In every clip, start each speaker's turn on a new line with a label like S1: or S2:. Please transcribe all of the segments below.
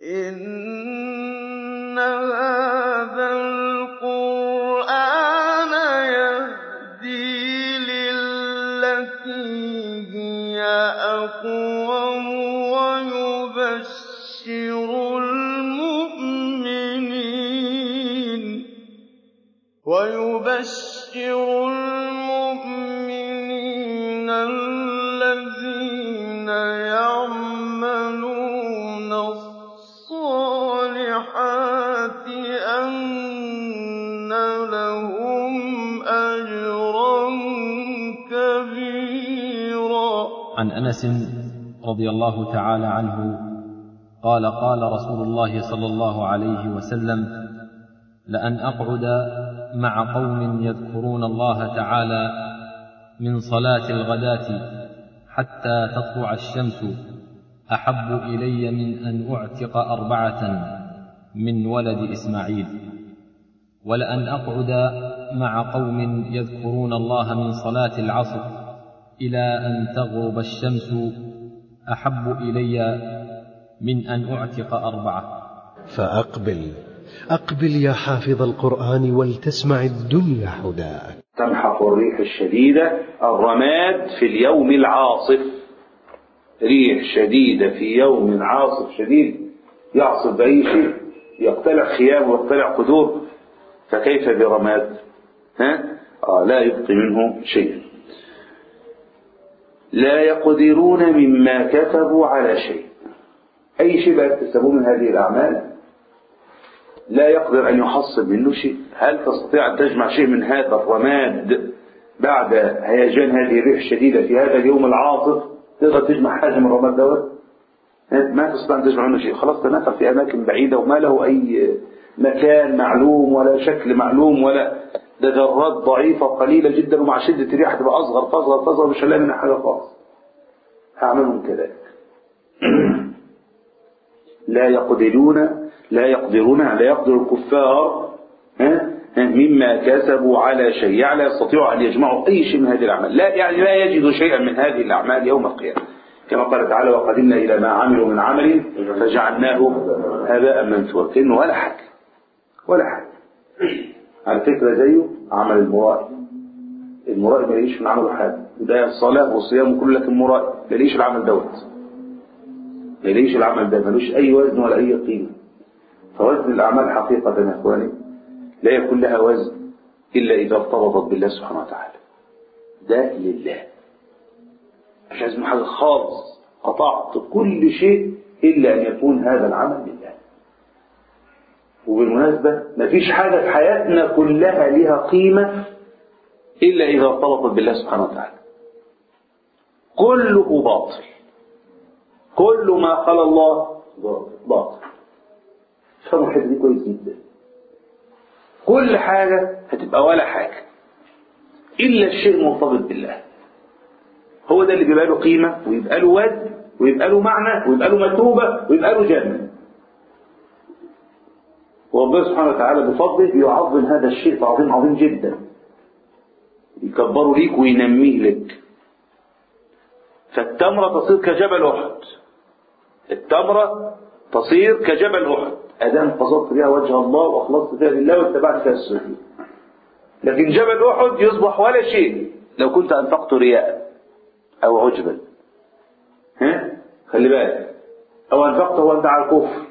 S1: إِنَّ هَٰذَا الْقُرْآنَ يَهْدِي لِلَّتِي هِيَ أَقْوَمُ وَيُبَشِّرُ الْمُؤْمِنِينَ الَّذِينَ يَعْمَلُونَ الصَّالِحَاتِ أَنَّ لَهُمْ أَجْرًا كَبِيرًا
S2: عن انس رضي الله تعالى عنه قال قال رسول الله صلى الله عليه وسلم لان اقعد مع قوم يذكرون الله تعالى من صلاه الغداه حتى تطلع الشمس احب الي من ان اعتق اربعه من ولد اسماعيل ولان اقعد مع قوم يذكرون الله من صلاه العصر الى ان تغرب الشمس احب الي من ان اعتق اربعه
S3: فأقبل أقبل يا حافظ القرآن ولتسمع الدنيا حداك
S4: تمحق الريح الشديدة الرماد في اليوم العاصف ريح شديدة في يوم عاصف شديد يعصف بأي شيء يقتلع خيام ويقتلع قدور فكيف برماد ها؟ آه لا يبقي منه شيء لا يقدرون مما كتبوا على شيء أي شيء بقى يكتسبوه من هذه الأعمال لا يقدر أن يحصل منه شيء هل تستطيع أن تجمع شيء من هذا الرماد بعد هيجان هذه الريح الشديدة في هذا اليوم العاصف تقدر تجمع حاجة من الرماد دوت ما تستطيع أن تجمع منه شيء خلاص تناثر في أماكن بعيدة وما له أي مكان معلوم ولا شكل معلوم ولا ده ذرات ضعيفة قليلة جدا ومع شدة الريح تبقى أصغر فأصغر فأصغر مش هنلاقي منها حاجة خالص هعملهم كذلك لا يقدرون لا يقدرون لا يقدر الكفار ها مما كسبوا على شيء يعني لا يستطيعوا أن يجمعوا أي شيء من هذه الأعمال لا يعني لا يجدوا شيئا من هذه الأعمال يوم القيامة كما قال تعالى وقدمنا إلى ما عملوا من عمل فجعلناه هباء منثورا كأنه ولا حاجة ولا حاجة على فكرة زيه عمل المرائي المرائي ما يليش من عمله حاجة وده الصلاة والصيام كله لكن مرائي ما يليش العمل دوت ما يليش العمل ده ملوش أي وزن ولا أي قيمة فوزن الأعمال حقيقة يا إخواني لا يكون لها وزن إلا إذا ارتبطت بالله سبحانه وتعالى ده لله مش عايز حاجة خالص قطعت كل شيء إلا أن يكون هذا العمل لله وبالمناسبة مفيش حاجة في حياتنا كلها لها قيمة إلا إذا ارتبطت بالله سبحانه وتعالى كله باطل كل ما قال الله باطل فهموا الحته دي كويس جدا كل حاجة هتبقى ولا حاجة إلا الشيء المرتبط بالله هو ده اللي بيبقى له قيمة ويبقى له وزن ويبقى له معنى ويبقى له مثوبة ويبقى له جنة وربنا سبحانه وتعالى بفضله بيعظم هذا الشيء تعظيم عظيم جدا يكبره ليك وينميه لك فالتمرة تصير كجبل أحد التمرة تصير كجبل أحد أدام قصدت بها وجه الله وأخلصت فيها لله واتبعت فيها السنة لكن جبل أحد يصبح ولا شيء لو كنت أنفقت رياء أو عجبا ها خلي بالك أو أنفقته وأنت على الكفر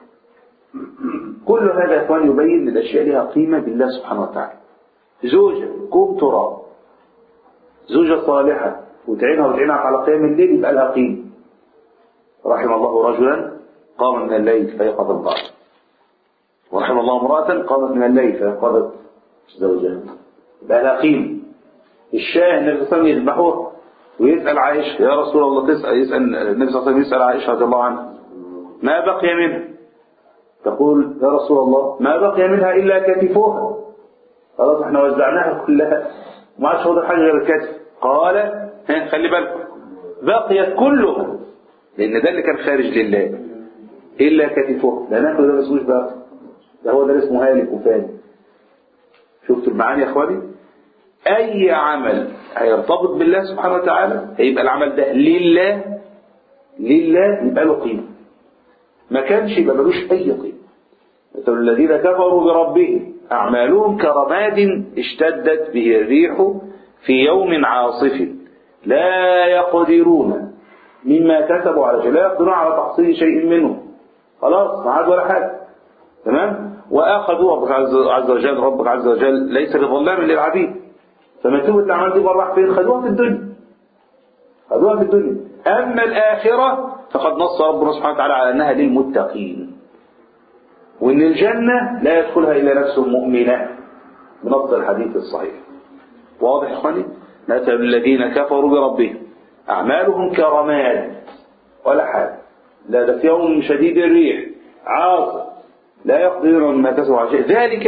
S4: كل هذا يا إخوان يبين أن الأشياء لها قيمة بالله سبحانه وتعالى زوجة كوب تراب زوجة صالحة وتعينها وتعينها على قيام الليل يبقى لها قيمة رحم الله رجلا قام من الليل فيقظ الضعف ورحم الله امرأة قامت من الليل فيقظت زوجها يبقى لها قيمة الشاه النبي صلى الله عليه وسلم يذبحوها ويسأل عائشة يا رسول الله تسأل يسأل النبي صلى الله عليه وسلم يسأل عائشة رضي الله عنها ما بقي منها تقول يا رسول الله ما بقي منها إلا كتفها خلاص احنا وزعناها كلها وما عادش فاضل حاجة غير الكتف قال ها خلي بالكم بقيت كلها لأن ده اللي كان خارج لله إلا كتفها لا ناكل ده مسوش بقى ده هو ده اسمه هالك وفاني شفتوا المعاني يا اخواني اي عمل هيرتبط بالله سبحانه وتعالى هيبقى العمل ده لله لله يبقى له قيمه ما كانش يبقى ملوش أي قيمة مثل الذين كفروا بربهم أعمالهم كرماد اشتدت به الريح في يوم عاصف لا يقدرون مما كسبوا على شيء لا يقدرون على تحصيل شيء منه خلاص ما عاد ولا حاجة تمام وأخذوا ربك عز عز وجل ربك عز وجل ليس بظلام للعبيد فمثوبة الأعمال دي بره فين خدوها في الدنيا خدوها في الدنيا أما الآخرة فقد نص ربنا سبحانه وتعالى على أنها للمتقين وإن الجنة لا يدخلها إلا نفس مؤمنة بنص الحديث الصحيح واضح يا إخواني مثل الذين كفروا بربهم أعمالهم كرماد ولا حاجة لا ده في يوم شديد الريح عاصف لا يقدرون مما كسبوا على شيء ذلك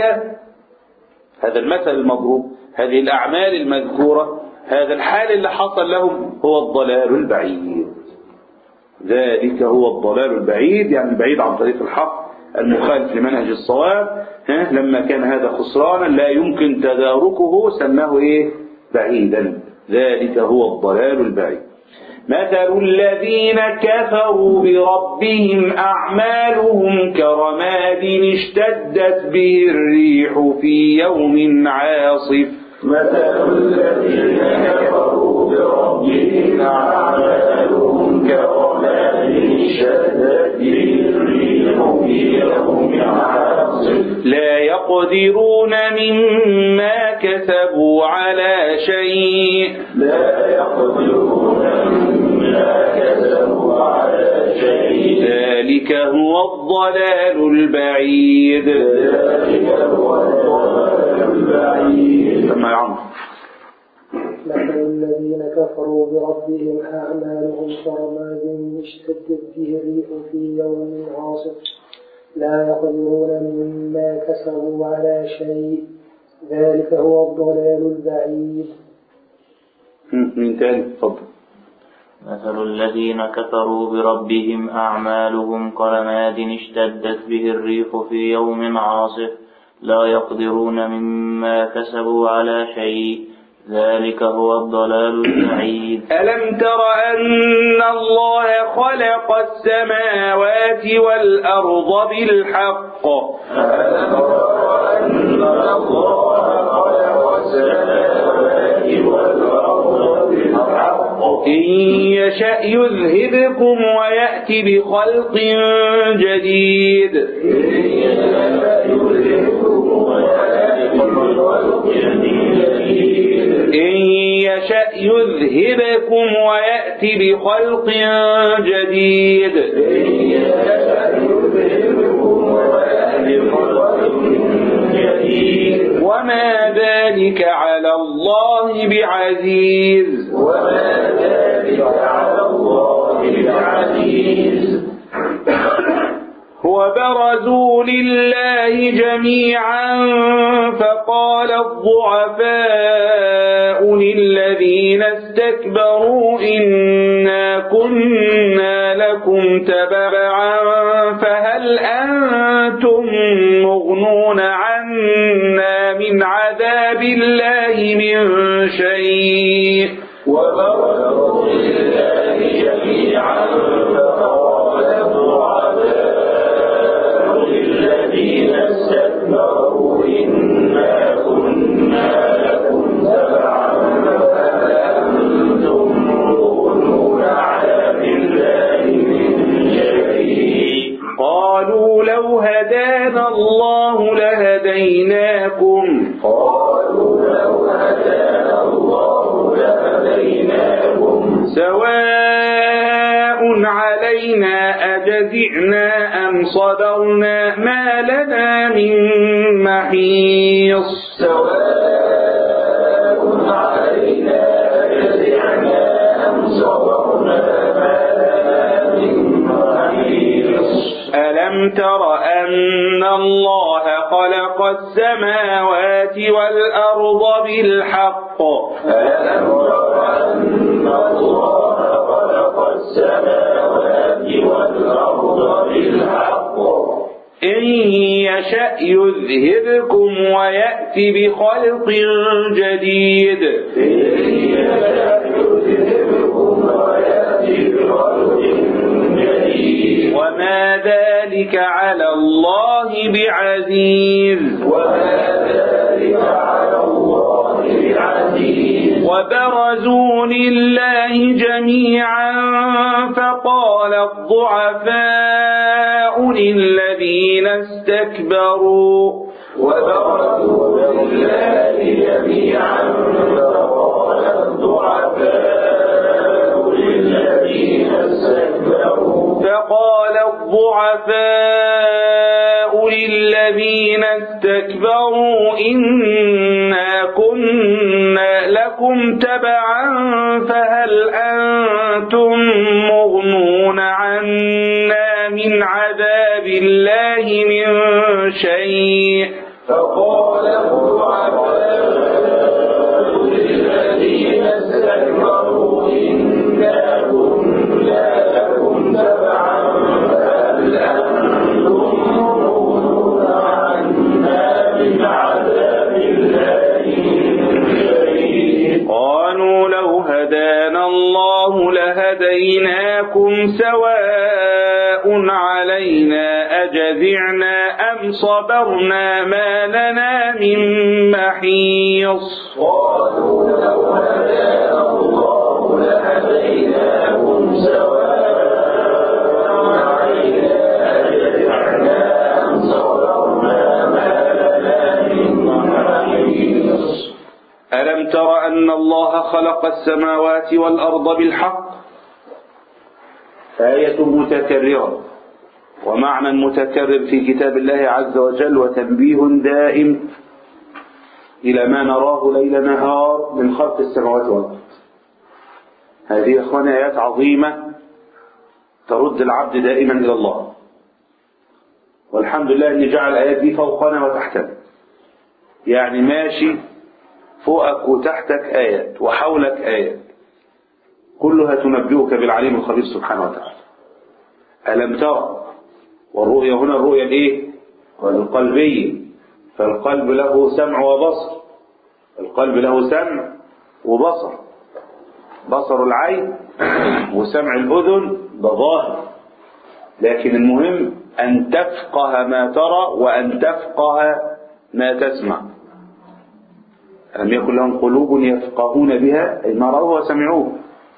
S4: هذا المثل المضروب هذه الأعمال المذكورة هذا الحال اللي حصل لهم هو الضلال البعيد ذلك هو الضلال البعيد يعني البعيد عن طريق الحق المخالف لمنهج الصواب ها لما كان هذا خسرانا لا يمكن تداركه سماه ايه بعيدا ذلك هو الضلال البعيد مثل الذين كفروا بربهم أعمالهم كرماد اشتدت به الريح في يوم عاصف
S1: مثل الذين كفروا بربهم أعمالهم كرماد اشتدت به الريح في يوم عاصف
S4: لا يقدرون مما كسبوا على شيء
S1: لا يقدرون مما كسبوا على شيء
S4: ذلك هو الضلال البعيد
S1: ذلك هو الضلال البعيد
S4: ثم يا عمرو
S5: مثل الذين كفروا بربهم أعمالهم كرماد اشتدت به الريح في يوم عاصف لا يقدرون مما كسبوا على شيء ذلك هو الضلال البعيد
S4: هم، مين تاني اتفضل
S6: مثل الذين كفروا بربهم أعمالهم كرماد اشتدت به الريح في يوم عاصف لا يقدرون مما كسبوا على شيء ذلك هو الضلال البعيد
S4: ألم تر أن الله خلق السماوات والأرض بالحق
S1: ألم تر أن الله خلق السماوات والأرض بالحق
S4: إن يشأ يذهبكم ويأتي بخلق جديد
S1: إن يشاء يذهبكم ويأتي بخلق جديد
S4: إن يشأ يذهبكم ويأتي بخلق جديد
S1: إن يشاء يذهبكم ويأتي بخلق جديد
S4: وما ذلك على الله بعزيز
S1: وما ذلك على الله بعزيز
S4: وبرزوا لله جميعا فقال الضعفاء للذين استكبروا إنا كنا لكم تبعا فهل أنتم مغنون عنا من عذاب الله من شيء
S1: وبرزوا لله جميعا فقال الضعفاء للذين استكبروا إنا كنا لكم تبعا فهل أنتم مغنون على بالله من شيء
S4: قالوا لو هدانا الله لهديناكم
S1: قالوا لو هدانا الله لهديناكم
S4: سواء علينا أجزعنا أم صبرنا ما لنا من محيص
S1: سواء علينا جزعنا أم صبرنا ما لنا من محيص
S4: ألم تر أن الله خلق السماوات والأرض بالحق
S1: ألم تر أن الله خلق السماوات والأرض بالحق
S4: إن يشأ يذهبكم ويأتي بخلق جديد
S1: إن يشاء يذهبكم ويأتي بخلق جديد
S4: وما ذلك ذلك على الله بعزيز
S1: وما ذلك على الله بعزيز
S4: وبرزوا لله جميعا فقال الضعفاء للذين استكبروا
S1: وبرزوا لله جميعا فقال الضعفاء للذين استكبروا
S4: فقال الضعفاء للذين استكبروا إنا كنا لكم تبعا فهل أنتم مغنون عنا من عذاب الله من شيء
S1: فقال الضعفاء للذين استكبروا إنا كنا لكم تبعا فهل أنتم مغنون عنا من عذاب الله من شيء
S4: قالوا لو هدانا الله لهديناكم سواء علينا أجزعنا أم صبرنا ما لنا من محيص
S1: قالوا لو هدانا الله لهديناكم سواء علينا أجزعنا أم صبرنا ما لنا من محيص
S4: ألم تر أن الله خلق السماوات والأرض بالحق آية متكررة ومعنى متكرر في كتاب الله عز وجل وتنبيه دائم إلى ما نراه ليل نهار من خلق السماوات والأرض هذه يا إخواني آيات عظيمة ترد العبد دائما إلى الله والحمد لله أن جعل الآيات دي فوقنا وتحتنا يعني ماشي فوقك وتحتك آيات وحولك آيات كلها تنبئك بالعليم الخبير سبحانه وتعالى ألم ترى والرؤية هنا الرؤية الإيه؟ القلبية فالقلب له سمع وبصر القلب له سمع وبصر بصر العين وسمع الأذن ده ظاهر لكن المهم أن تفقه ما ترى وأن تفقه ما تسمع ألم يكن لهم قلوب يفقهون بها أي ما رأوه وسمعوه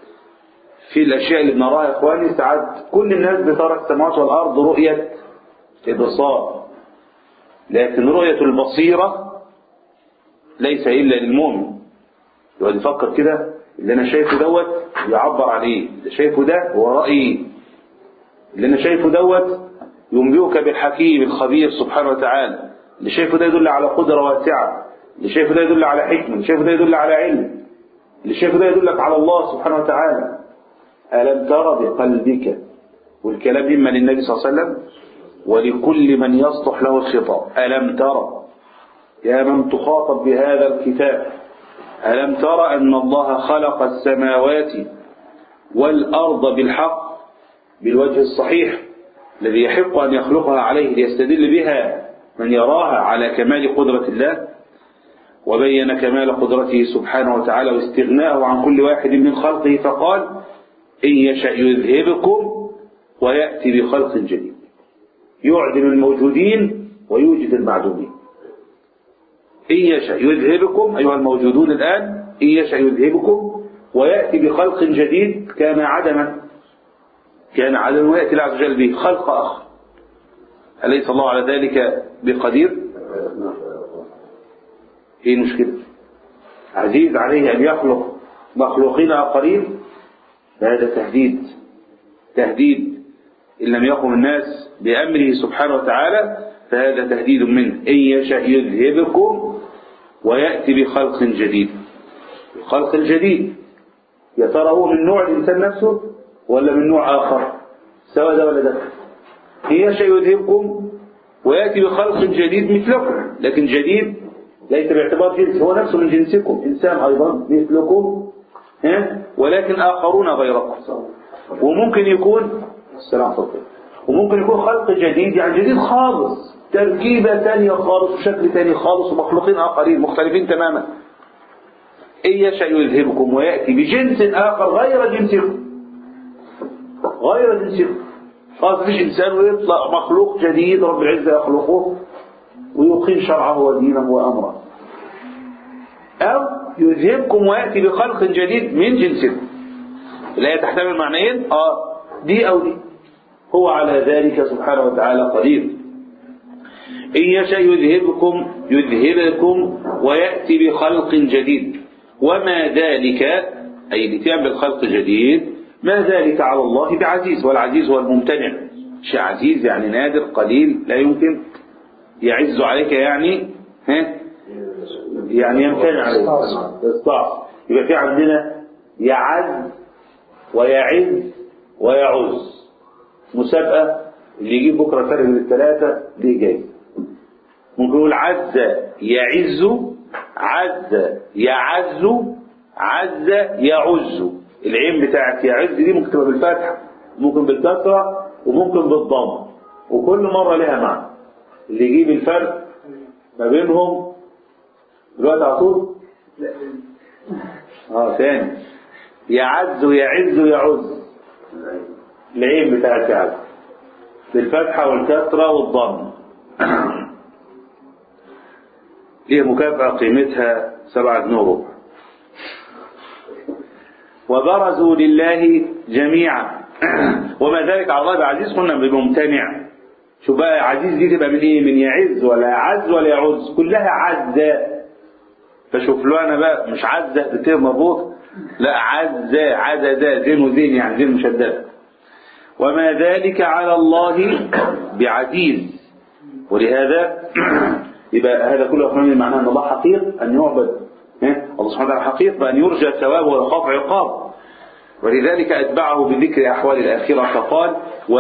S4: في الأشياء اللي بنراها يا إخواني ساعات كل الناس بترى السماوات والأرض رؤية إبصار لكن رؤية البصيرة ليس إلا للمؤمن يقعد يفكر كده اللي أنا شايفه دوت يعبر عليه اللي شايفه ده هو رأيي اللي أنا شايفه دوت ينبئك بالحكيم الخبير سبحانه وتعالى اللي شايفه ده يدل على قدرة واسعة اللي شايفه ده يدل على حكمة اللي شايفه ده يدل على علم اللي شايفه ده يدلك على الله سبحانه وتعالى ألم ترى بقلبك والكلام إما للنبي صلى الله عليه وسلم ولكل من يصلح له الخطاب ألم ترى يا من تخاطب بهذا الكتاب ألم ترى أن الله خلق السماوات والأرض بالحق بالوجه الصحيح الذي يحق أن يخلقها عليه ليستدل بها من يراها على كمال قدرة الله وبين كمال قدرته سبحانه وتعالى واستغناءه عن كل واحد من خلقه فقال إن يشأ يذهبكم ويأتي بخلق جديد يعدم الموجودين ويوجد المعدومين إن يشأ يذهبكم أيها الموجودون الآن إن يشأ يذهبكم ويأتي بخلق جديد كان عدما كان عدما ويأتي الله عز وجل به خلق آخر أليس الله على ذلك بقدير ايه المشكلة عزيز عليه أن يخلق مخلوقين آخرين هذا تهديد تهديد إن لم يقم الناس بأمره سبحانه وتعالى فهذا تهديد منه إن يشأ يذهبكم ويأتي بخلق جديد الخلق الجديد يا ترى هو من نوع الإنسان نفسه ولا من نوع آخر سواء ده ولا ده إن يشأ يذهبكم ويأتي بخلق جديد مثلكم لكن جديد ليس باعتبار جنس هو نفسه من جنسكم إنسان أيضا مثلكم ها؟ ولكن آخرون غيركم وممكن يكون السلام عليكم وممكن يكون خلق جديد يعني جديد خالص تركيبة ثانية خالص وشكل ثاني خالص ومخلوقين آخرين مختلفين تماما إن يشأ يذهبكم ويأتي بجنس آخر غير جنسكم غير جنسكم خلاص مفيش إنسان ويطلع مخلوق جديد رب العزة يخلقه ويقيم شرعه ودينه وأمره أو يذهبكم ويأتي بخلق جديد من جنسكم الآية تحتمل معنيين آه دي أو دي هو على ذلك سبحانه وتعالى قدير إن يشاء يذهبكم يذهبكم ويأتي بخلق جديد وما ذلك أي الاتيان بالخلق الجديد ما ذلك على الله بعزيز والعزيز هو الممتنع شيء عزيز يعني نادر قليل لا يمكن يعز عليك يعني ها يعني يمتنع عليك استعصى يبقى في عندنا يعز ويعز ويعز مسابقة اللي يجيب بكرة فرق من الثلاثة دي جاي ممكن نقول عز يعز عز يعز عز يعز العين بتاعت يعز دي ممكن تبقى بالفتحة ممكن بالكسرة وممكن بالضم وكل مرة لها معنى اللي يجيب الفرق ما بينهم دلوقتي على طول اه ثاني يعز يعز يعز العين بتاعت يعز بالفتحة والكسرة والضم هي مكافأة قيمتها سبعة جنيه ربع وبرزوا لله جميعا وما ذلك على الله بعزيز قلنا بممتنع شو بقى عزيز دي تبقى من ايه من يعز ولا يعز ولا يعز كلها عزة فشوف له انا بقى مش عزة بتير مربوط لا عزة عزة زين وزين يعني زين مشددة وما ذلك على الله بعزيز ولهذا يبقى هذا كله أفهمني معناه أن الله حقيق أن يعبد ها؟ الله سبحانه وتعالى حقيق بأن يرجى ثوابه ويخاف عقابه ولذلك أتبعه بذكر أحوال الآخرة فقال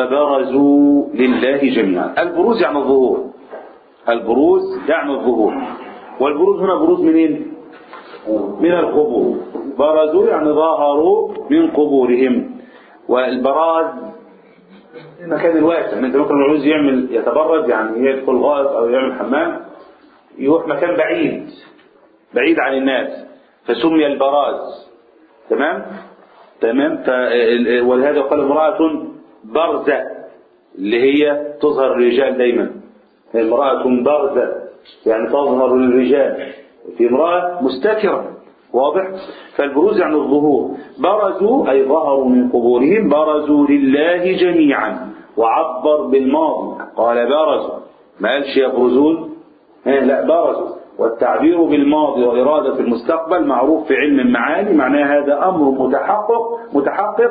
S4: وبرزوا لله جميعا البروز يعني الظهور البروز يعني الظهور والبروز هنا بروز منين من القبور برزوا يعني ظهروا من قبورهم والبراز المكان الواسع انت ممكن العروس يعمل يتبرد يعني يدخل غائط او يعمل حمام يروح مكان بعيد بعيد عن الناس فسمي البراز تمام تمام ف... ولهذا قال امرأة برزة اللي هي تظهر الرجال دايما امرأة برزة يعني تظهر للرجال في امرأة مستترة واضح فالبروز يعني الظهور برزوا أي ظهروا من قبورهم برزوا لله جميعا وعبر بالماضي قال برزوا ما قالش يبرزون لا برزوا والتعبير بالماضي وإرادة المستقبل معروف في علم المعاني معناه هذا أمر متحقق متحقق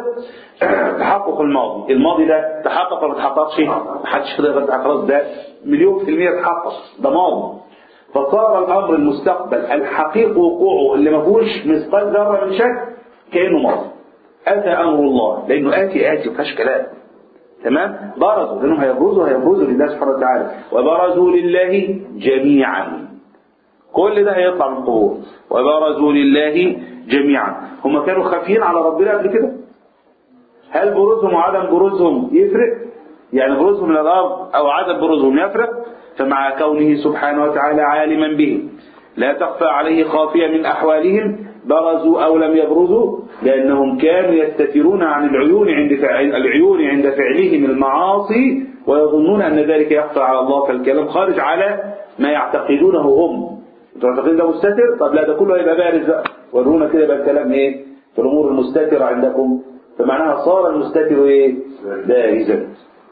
S4: تحقق الماضي الماضي ده تحقق ولا ما تحققش محدش يقدر يتحقق خلاص ده مليون في المية تحقق ده ماضي فصار الأمر المستقبل الحقيق وقوعه اللي ما فيهوش مثقال ذرة من شك كأنه ماضي أتى أمر الله لأنه آتي آتي ما فيهاش كلام تمام برزوا لأنهم هيبرزوا هيبرزوا لله سبحانه وتعالى وبرزوا لله جميعا كل ده هيطلع من القبور وبرزوا لله جميعا هم كانوا خافيين على ربنا قبل كده هل بروزهم وعدم بروزهم يفرق يعني بروزهم من الأرض أو عدم بروزهم يفرق فمع كونه سبحانه وتعالى عالما به لا تخفى عليه خافية من أحوالهم برزوا أو لم يبرزوا لأنهم كانوا يستترون عن العيون عند فعل العيون عند فعلهم المعاصي ويظنون أن ذلك يخفى على الله فالكلام خارج على ما يعتقدونه هم انتوا معتقدين ده مستتر طب لا ده كله هيبقى بارز بقى ورونا كده بقى الكلام ايه في الامور المستتره عندكم فمعناها صار المستتر ايه بارزا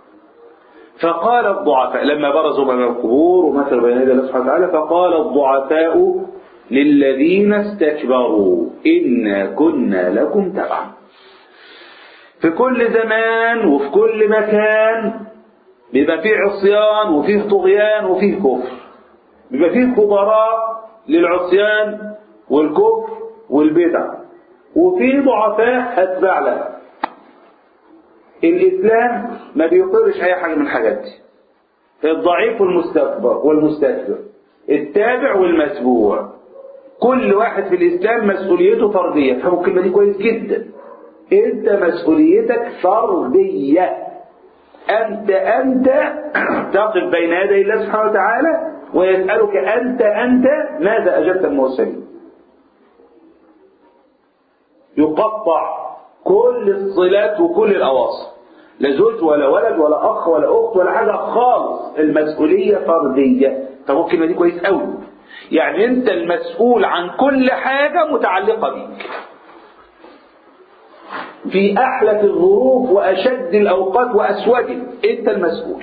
S4: فقال الضعفاء لما برزوا من القبور ومثلوا بين يدي الله سبحانه وتعالى فقال الضعفاء للذين استكبروا إنا كنا لكم تبعا في كل زمان وفي كل مكان بيبقى فيه عصيان وفيه طغيان وفيه كفر بيبقى فيه خبراء للعصيان والكفر والبدع وفيه ضعفاء أتباع لها الإسلام ما بيقرش أي حاجة من الحاجات دي الضعيف والمستكبر والمستكبر التابع والمتبوع كل واحد في الإسلام مسؤوليته فردية فهموا الكلمة دي كويس جدا أنت مسؤوليتك فردية أنت أنت تقف بين يدي الله سبحانه وتعالى ويسألك أنت أنت ماذا أجبت المرسلين يقطع كل الصلات وكل الأواصر لا زوج ولا ولد ولا اخ ولا اخت ولا حاجه خالص المسؤوليه فرديه طب هو الكلمه دي كويس قوي يعني انت المسؤول عن كل حاجه متعلقه بيك في احلك الظروف واشد الاوقات واسودها انت المسؤول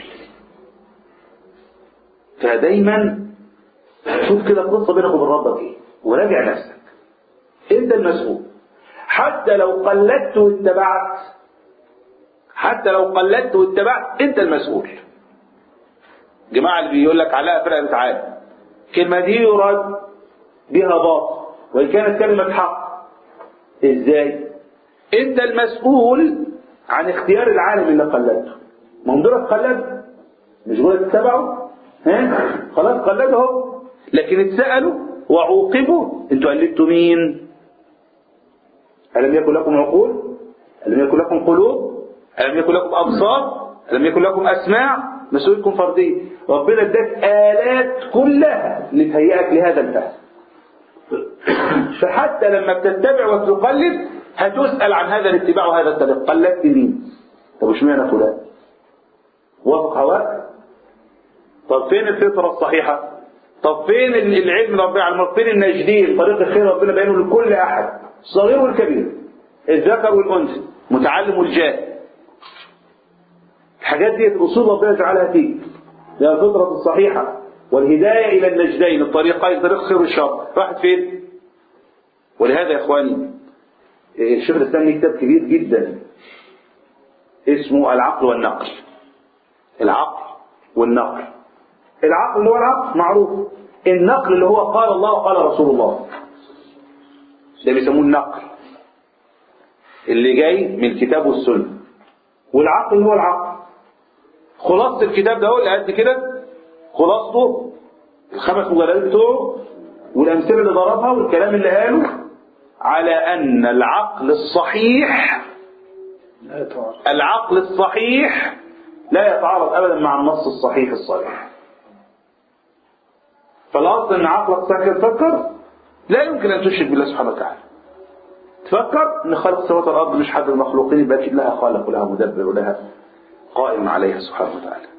S4: فدايما شوف كده القصه بينك وبين ربك ايه وراجع نفسك انت المسؤول حتى لو قلدت واتبعت حتى لو قلدت واتبعت انت المسؤول جماعة اللي بيقول لك عليها فرقة بتعالى الكلمة دي يراد بها باطل وإن كانت كلمة حق ازاي انت المسؤول عن اختيار العالم اللي قلدته ما هم دول قلدوا مش دول اتبعوا ها خلاص قلدهم لكن اتسألوا وعوقبوا انتوا قلدتوا مين ألم يكن لكم عقول ألم يكن لكم قلوب ألم يكن لكم أبصار ألم يكن لكم أسماع مسؤولكم فردية ربنا اداك آلات كلها لتهيئك لهذا الفهم فحتى لما بتتبع وتقلد هتسأل عن هذا الاتباع وهذا الطريق قلدت مين طب اشمعنى فلان وافق هواك طب فين الفطرة الصحيحة طب فين العلم ربنا على فين الناجدين طريق الخير ربنا بينه لكل أحد الصغير والكبير الذكر والأنثى متعلم والجاهل الحاجات دي الأصول ربنا جعلها فيك هي الفطرة الصحيحة والهداية إلى النجدين الطريقين طريق الخير والشر راحت فين ولهذا يا إخواني الشيخ الإسلام ليه كتاب كبير جدا اسمه العقل والنقل العقل والنقل العقل اللي هو العقل معروف النقل اللي هو قال الله وقال رسول الله ده بيسموه النقل اللي جاي من الكتاب والسنة والعقل اللي هو العقل خلاصة الكتاب ده هو اللي قد كده خلاصته الخمس مجلدات بتوعه والأمثلة اللي ضربها والكلام اللي قاله على أن العقل الصحيح العقل الصحيح لا يتعارض أبدا مع النص الصحيح الصريح فالأصل أن عقلك صحيح تفكر لا يمكن أن تشرك بالله سبحانه وتعالى تفكر أن خالق السماوات والأرض مش حد المخلوقين يبقى أكيد لها خالق ولها مدبر ولها قائم عليها سبحانه وتعالى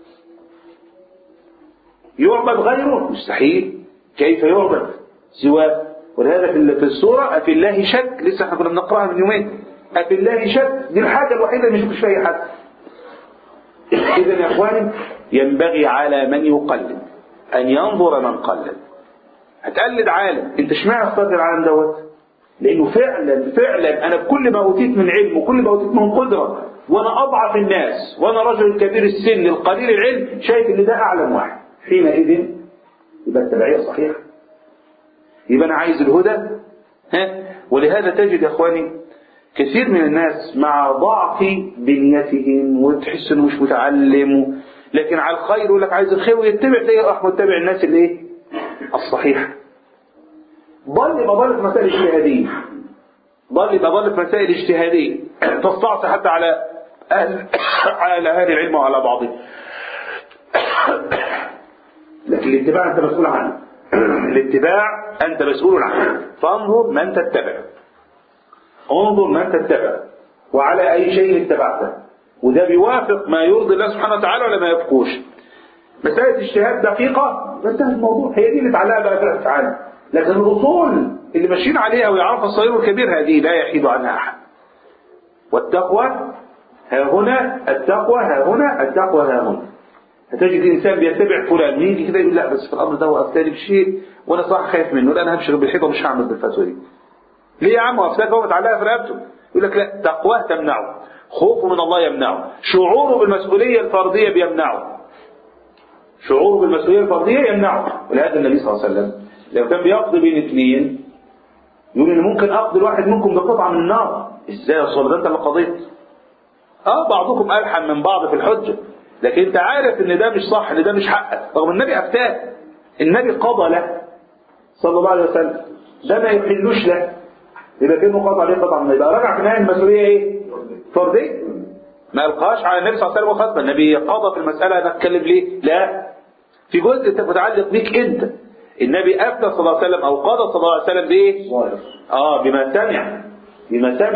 S4: يعبد غيره مستحيل كيف يعبد سواه ولهذا في السورة أفي الله شك لسه احنا كنا بنقرأها من يومين أفي الله شك دي الحاجة الوحيدة اللي مش فيها حد إذا يا إخواني ينبغي على من يقلد أن ينظر من قلد هتقلد عالم أنت اشمعنى اخترت العالم دوت لأنه فعلا فعلا أنا بكل ما أوتيت من علم وكل ما أوتيت من قدرة وأنا أضعف الناس وأنا رجل كبير السن القليل العلم شايف إن ده أعلم واحد حينئذ يبقى التبعية صحيحة يبقى أنا عايز الهدى ها ولهذا تجد يا إخواني كثير من الناس مع ضعف بنيتهم وتحس انه مش متعلم لكن على الخير يقول لك عايز الخير ويتبع تلاقيه راح متبع الناس اللي ايه؟ الصحيحه. ضل مضل في مسائل اجتهاديه. ضل مضل في مسائل اجتهاديه تستعصي حتى على اهل على اهل العلم وعلى بعضهم. لكن الاتباع انت مسؤول عنه. الاتباع انت مسؤول عنه فانظر من تتبع. انظر من تتبع وعلى أي شيء اتبعته وده بيوافق ما يرضي الله سبحانه وتعالى ولا ما يفقوش مسألة اجتهاد دقيقة انتهى الموضوع هي دي اللي تعلقها بقى فرقة تعالى لكن الأصول اللي ماشيين عليها ويعرفها الصغير والكبير هذه لا يحيد عنها أحد والتقوى ها هنا التقوى ها هنا التقوى ها هنا هتجد انسان بيتبع فلان يجي كده يقول لا بس في الامر ده وافتري بشيء وانا صح خايف منه لا انا همشي بالحيطه ومش هعمل بالفتوى دي ليه يا عم وافتاك هو متعلقه في رقبته يقول لك لا تقواه تمنعه خوفه من الله يمنعه شعوره بالمسؤوليه الفرديه بيمنعه شعوره بالمسؤوليه الفرديه يمنعه ولهذا النبي صلى الله عليه وسلم لو كان بيقضي بين اثنين يقول ان ممكن اقضي الواحد منكم بقطعه من النار ازاي يا رسول الله انت اللي قضيت اه بعضكم الحن من بعض في الحجه لكن انت عارف ان ده مش صح ان ده مش حقك رغم النبي افتاك النبي قضى له صلى الله عليه وسلم ده ما يحلوش له يبقى كانه قطع عليه قطع من يبقى رجع في النهايه المسؤوليه ايه؟ فرديه ما القاش على النبي صلى الله عليه وسلم وخطبه النبي قضى في المساله انا اتكلم ليه؟ لا في جزء انت متعلق بيك انت النبي افتى صلى الله عليه وسلم او قضى صلى الله عليه وسلم بايه؟ اه بما سمع بما سمع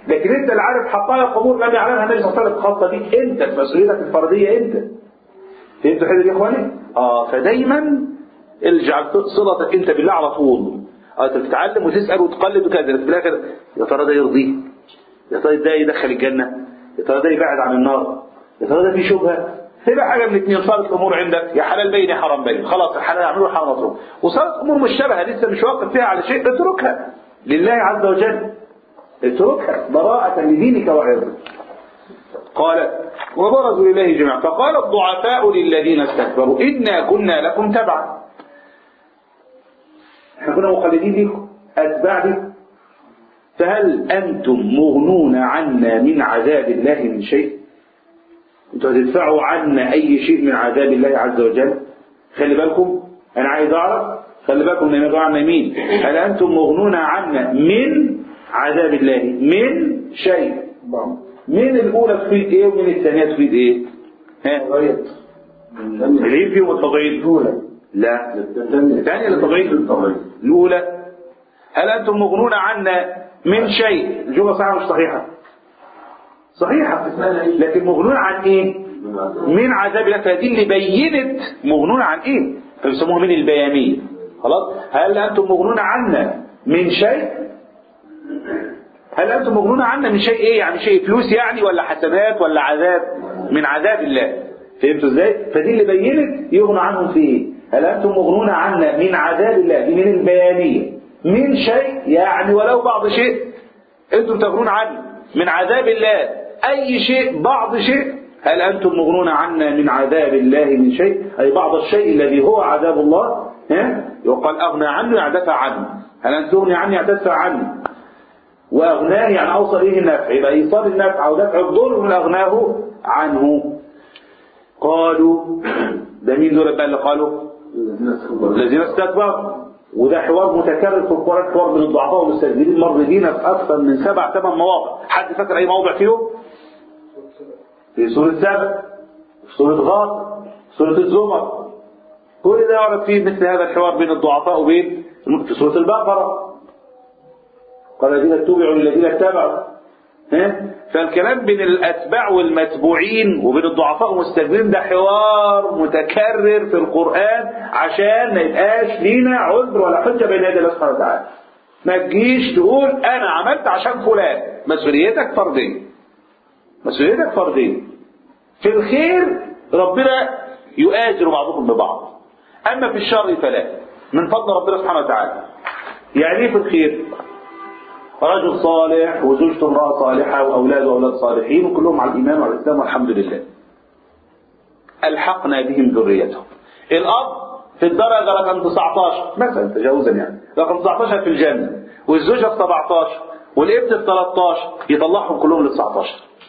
S4: لكن انت اللي عارف حقائق امور لم يعلمها النبي صلى الله عليه وسلم خاصه بيك انت في مسؤوليتك الفرديه انت فهمتوا الحته دي يا اخواني؟ اه فدايما اجعل صلتك انت بالله على طول اه انت بتتعلم وتسال وتقلد وكذا لكن في الاخر يا ترى ده يرضيه يا ترى ده يدخل الجنه يا ترى ده يبعد عن النار يا ترى ده في شبهه تبقى حاجه من الاثنين صارت الامور عندك يا حلال بين يا حرام بين خلاص الحلال اعمله الحرام اتركه وصارت امور مشتبهه لسه مش واقف فيها على شيء اتركها لله عز وجل اتركها براءة لدينك وعرضك قال وبرزوا لله جميعا فقال الضعفاء للذين استكبروا إنا كنا لكم تبعا احنا كنا مقلدين لكم أتباع لكم فهل أنتم مغنون عنا من عذاب الله من شيء انتوا هتدفعوا عنا أي شيء من عذاب الله عز وجل خلي بالكم أنا عايز أعرف خلي بالكم من يقع عنا مين هل أنتم مغنون عنا من عذاب الله من شيء من الأولى تفيد إيه ومن الثانية تفيد إيه ها العيب فيهم التضعيف لا الثانية للتضعيف الأولى هل أنتم مغنون عنا من شيء الجملة صحيحة مش صحيحة صحيحة لكن مغنون عن إيه من عذاب الله فدي اللي بينت مغنون عن إيه فبيسموها من البيانية خلاص هل أنتم مغنون عنا من شيء هل أنتم مغنون عنا من شيء إيه يعني شيء فلوس يعني ولا حسنات ولا عذاب من عذاب الله فهمتوا إزاي فدي اللي بينت يغنى عنهم في إيه هل أنتم مغنون عنا من عذاب الله دي من البيانية من شيء يعني ولو بعض شيء أنتم تغنون عنه من عذاب الله أي شيء بعض شيء هل أنتم مغنون عنا من عذاب الله من شيء أي بعض الشيء الذي هو عذاب الله ها يقال أغنى عنه يعني دفع عنه هل أنت تغني عني يعني تدفع عنه وأغناه يعني أوصل إليه النفع يبقى إيصال النفع أو دفع الضر من أغناه عنه قالوا ده مين دول بقى اللي قالوا الذين استكبروا وده حوار متكرر في القرآن حوار من الضعفاء والمستكبرين مر بينا في أكثر من سبع ثمان مواضع حد فاكر أي موضع فيهم؟ في سورة سبع في سورة غاص في سورة الزمر كل ده يعرف فيه مثل هذا الحوار بين الضعفاء وبين في سورة البقرة قال الذين اتبعوا للذين اتبعوا ها فالكلام بين الأتباع والمتبوعين وبين الضعفاء والمستكبرين ده حوار متكرر في القرآن عشان ما يبقاش لينا عذر ولا حجة بين يدي الله سبحانه وتعالى ما تجيش تقول أنا عملت عشان فلان مسؤوليتك فردية مسؤوليتك فردية في الخير ربنا يؤازر بعضكم ببعض أما في الشر فلا من فضل ربنا سبحانه وتعالى يعني ايه في الخير رجل صالح وزوجته امرأة صالحة وأولاده أولاد صالحين وكلهم على الإيمان وعلى الإسلام والحمد لله ألحقنا بهم ذريتهم الأب في الدرجة رقم 19 مثلا تجاوزا يعني رقم 19 في الجنة والزوجة في 17 والابن في 13 يطلعهم كلهم ل 19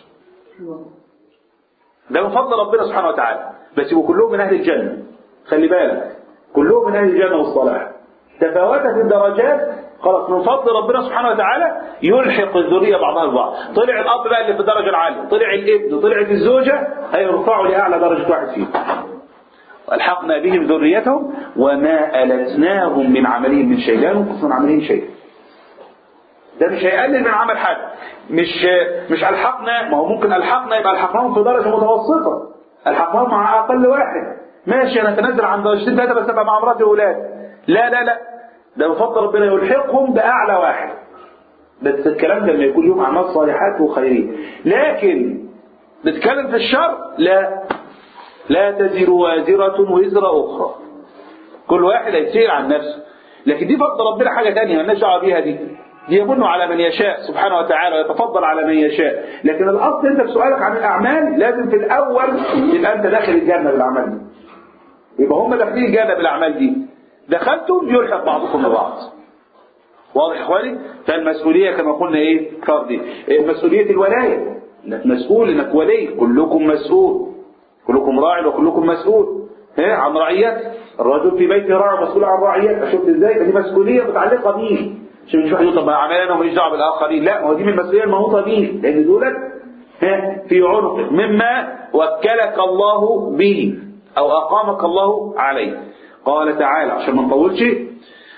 S4: ده من فضل ربنا سبحانه وتعالى بس يبقوا كلهم من أهل الجنة خلي بالك كلهم من أهل الجنة والصلاح تفاوتت الدرجات خلاص من فضل ربنا سبحانه وتعالى يلحق الذرية بعضها البعض طلع الأب بقى اللي في الدرجة العالية طلع الابن طلعت الزوجة هيرفعوا لأعلى درجة واحد فيهم والحقنا بهم ذريتهم وما ألتناهم من عملهم من شيء لا ننقص من عملهم شيء ده مش هيقلل من عمل حد مش مش ألحقنا ما هو ممكن ألحقنا يبقى ألحقناهم في درجة متوسطة ألحقناهم مع أقل واحد ماشي أنا أتنزل عن درجتين ثلاثة بس أبقى مع مراتي وأولاد لا لا لا ده بفضل ربنا يلحقهم بأعلى واحد بس الكلام ده لما يكون يوم أعمال صالحات وخيرين لكن نتكلم في الشر لا لا تزر وازرة وزر أخرى كل واحد هيسير عن نفسه لكن دي فضل ربنا حاجة تانية مالناش دعوه بيها دي دي يمن على من يشاء سبحانه وتعالى ويتفضل على من يشاء لكن الأصل أنت في سؤالك عن الأعمال لازم في الأول يبقى أنت داخل الجنة بالأعمال دي يبقى هم داخلين الجنة بالأعمال دي دخلتم يلحق بعضكم ببعض واضح يا اخواني فالمسؤوليه كما قلنا ايه فردي إيه مسؤوليه الولايه انك مسؤول انك ولي كلكم مسؤول كلكم راع وكلكم مسؤول ها عن رعيته الرجل في بيته راع مسؤول عن رعيته شفت ازاي دي مسؤوليه متعلقه بيه عشان مش واحد يقول طب اعمل انا وماليش دعوه بالاخرين لا هو دي من المسؤوليه المنوطه بيه لان دولت ها في عنقك مما وكلك الله به او اقامك الله عليه قال تعالى عشان ما نطولش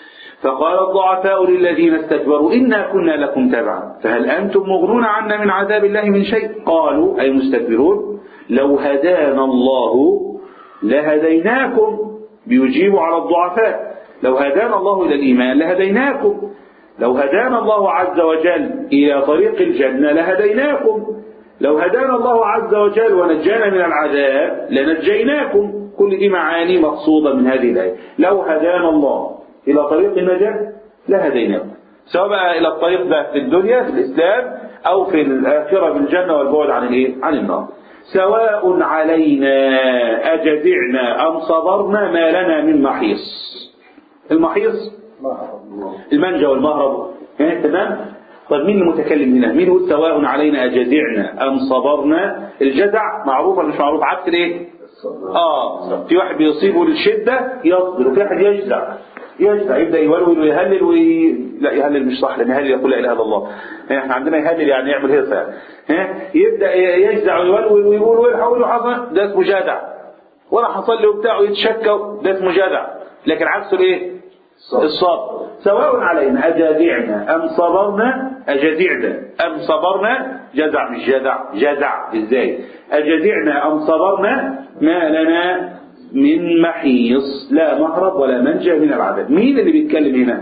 S4: فقال الضعفاء للذين استكبروا إنا كنا لكم تبعا فهل أنتم مغنون عنا من عذاب الله من شيء قالوا أي مستكبرون لو هدانا الله لهديناكم بيجيب على الضعفاء لو هدانا الله إلى الإيمان لهديناكم لو هدانا الله عز وجل إلى طريق الجنة لهديناكم لو هدانا الله عز وجل ونجانا من العذاب لنجيناكم كل دي معاني مقصودة من هذه الآية لو هدانا الله إلى طريق النجاة لهديناكم سواء بقى إلى الطريق ده في الدنيا في الإسلام أو في الآخرة بالجنة والبعد عن الإيه؟ عن النار سواء علينا أجزعنا أم صبرنا ما لنا من محيص المحيص المنجا والمهرب يعني تمام طيب مين المتكلم هنا مين يقول سواء علينا أجزعنا أم صبرنا الجزع معروف ولا مش معروف عكس الايه اه في واحد بيصيبه الشدة يصبر وفي واحد يجزع يجزع يبدا يولول ويهلل وي... لا يهلل مش صح لان يهلل يقول لا اله الا الله يعني احنا عندنا يهلل يعني يعمل هيصه يعني ها يبدا يجزع ويولول ويقول ويحاول حصل ده اسمه جدع ولا حصل له بتاعه يتشكى ده اسمه جدع لكن عكسه الايه الصبر سواء علينا أجازعنا أم صبرنا أجازعنا أم صبرنا جزع مش جزع جزع ازاي أجازعنا أم صبرنا ما لنا من محيص لا مهرب ولا منجا من العذاب مين اللي بيتكلم هنا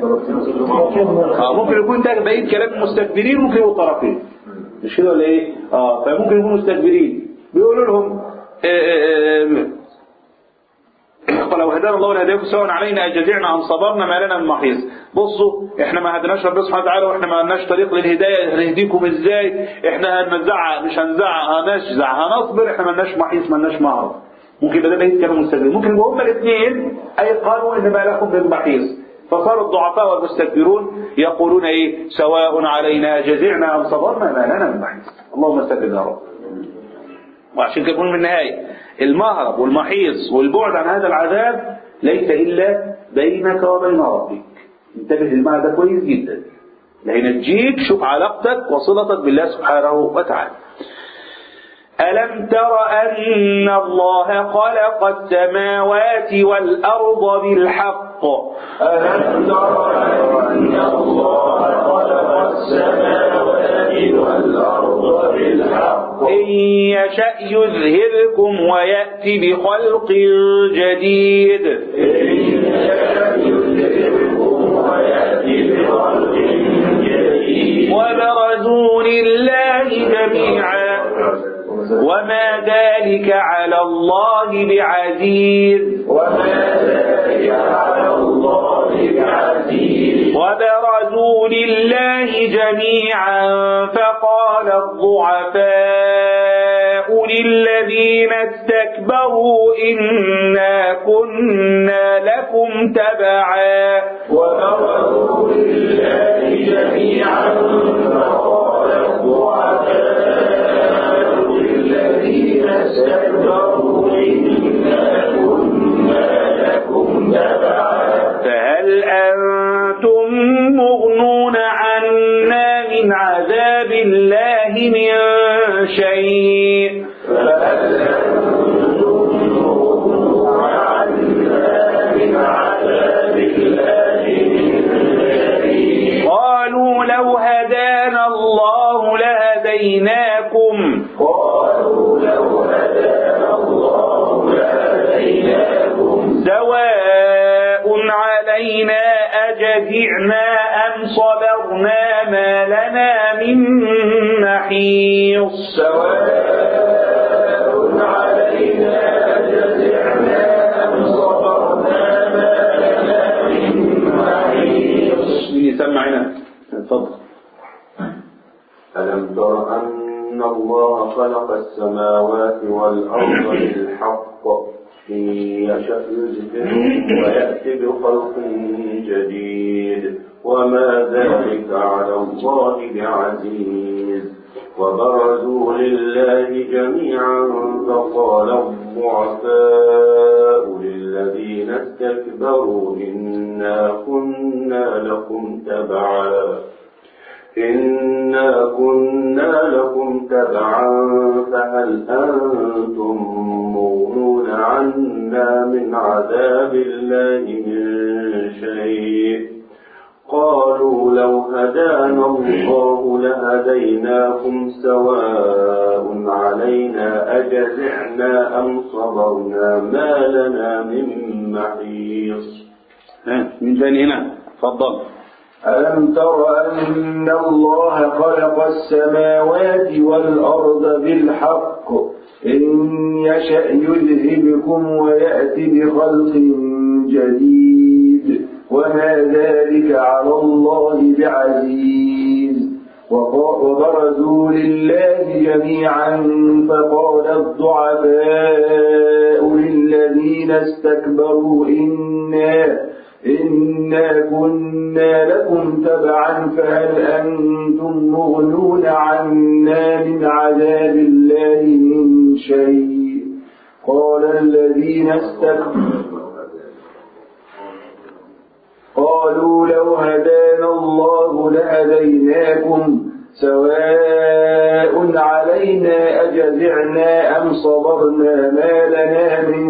S4: آه ممكن يكون ده بقية كلام المستكبرين ممكن يكونوا طرفين مش كده ولا ايه اه فممكن يكونوا مستكبرين بيقولوا لهم آه آه ولو هدانا الله لهداكم سواء علينا اجزعنا ام صبرنا ما لنا من محيص بصوا احنا ما هدناش ربنا سبحانه وتعالى واحنا ما لناش طريق للهدايه هنهديكم ازاي احنا هنزعق مش هنزعق هنشزع هنصبر احنا ما لناش محيص ما لناش مهرب ممكن بدل ما كانوا مستكبرين ممكن يبقوا هما الاثنين اي قالوا ان ما لكم من محيص فصار الضعفاء والمستكبرون يقولون ايه سواء علينا جزعنا ام صبرنا ما لنا من محيص اللهم استجب يا رب وعشان كده يكون من النهايه المهرب والمحيص والبعد عن هذا العذاب ليس إلا بينك وبين ربك انتبه للمعنى ده كويس جدا لهينجيك شوف علاقتك وصلتك بالله سبحانه وتعالى ألم تر أن الله خلق السماوات والأرض بالحق
S1: ألم تر أن الله خلق السماوات والأرض بالحق
S4: إن يشأ يذهبكم ويأتي بخلق جديد
S1: إن يشأ يذهبكم ويأتي بخلق جديد
S4: وبرزوا لله جميعا وما ذلك على الله بعزيز
S1: وما ذلك على الله بعزيز
S4: وبرزوا لله جميعا فقال الضعفاء للذين استكبروا إنا كنا لكم تبعا
S1: وبرزوا لله جميعا فقال الضعفاء للذين استكبروا إنا كنا لكم تبعا
S4: فهل أنتم مغنون عنا من عذاب الله من شيء
S1: فهل أنتم مغنون عنا من عذاب الله من شيء
S4: قالوا لو هدانا الله لهديناكم
S1: قالوا لو هدانا الله لهديناكم
S4: سواء علينا أجزعنا أم صبرنا ما لنا من محيص
S1: سواء علينا جزعنا أم صبرنا ما لنا من محيص
S4: مين يسمع هنا اتفضل
S7: ألم تر أن الله خلق السماوات والأرض بالحق إن يشأ يذهبكم ويأتي بخلق جديد وما ذلك على الله بعزيز وبرزوا لله جميعا فقال الضعفاء للذين استكبروا إنا كنا لكم تبعا إنا كنا لكم تبعا فهل أنتم مغنون عنا من عذاب الله من شيء قالوا لو هدانا الله لهديناكم سواء علينا أجزعنا أم صبرنا ما لنا من محيص
S4: ها من ثاني هنا اتفضل
S1: ألم تر أن الله خلق السماوات والأرض بالحق إن يشأ يذهبكم ويأتي بخلق جديد وما ذلك على الله بعزيز وق- وبرزوا لله جميعا فقال الضعفاء للذين استكبروا إنا إنا كنا لكم تبعا فهل أنتم مغنون عنا من عذاب الله من شيء قال الذين استكبروا قالوا لو هدانا الله لهديناكم سواء علينا أجزعنا أم صبرنا ما لنا من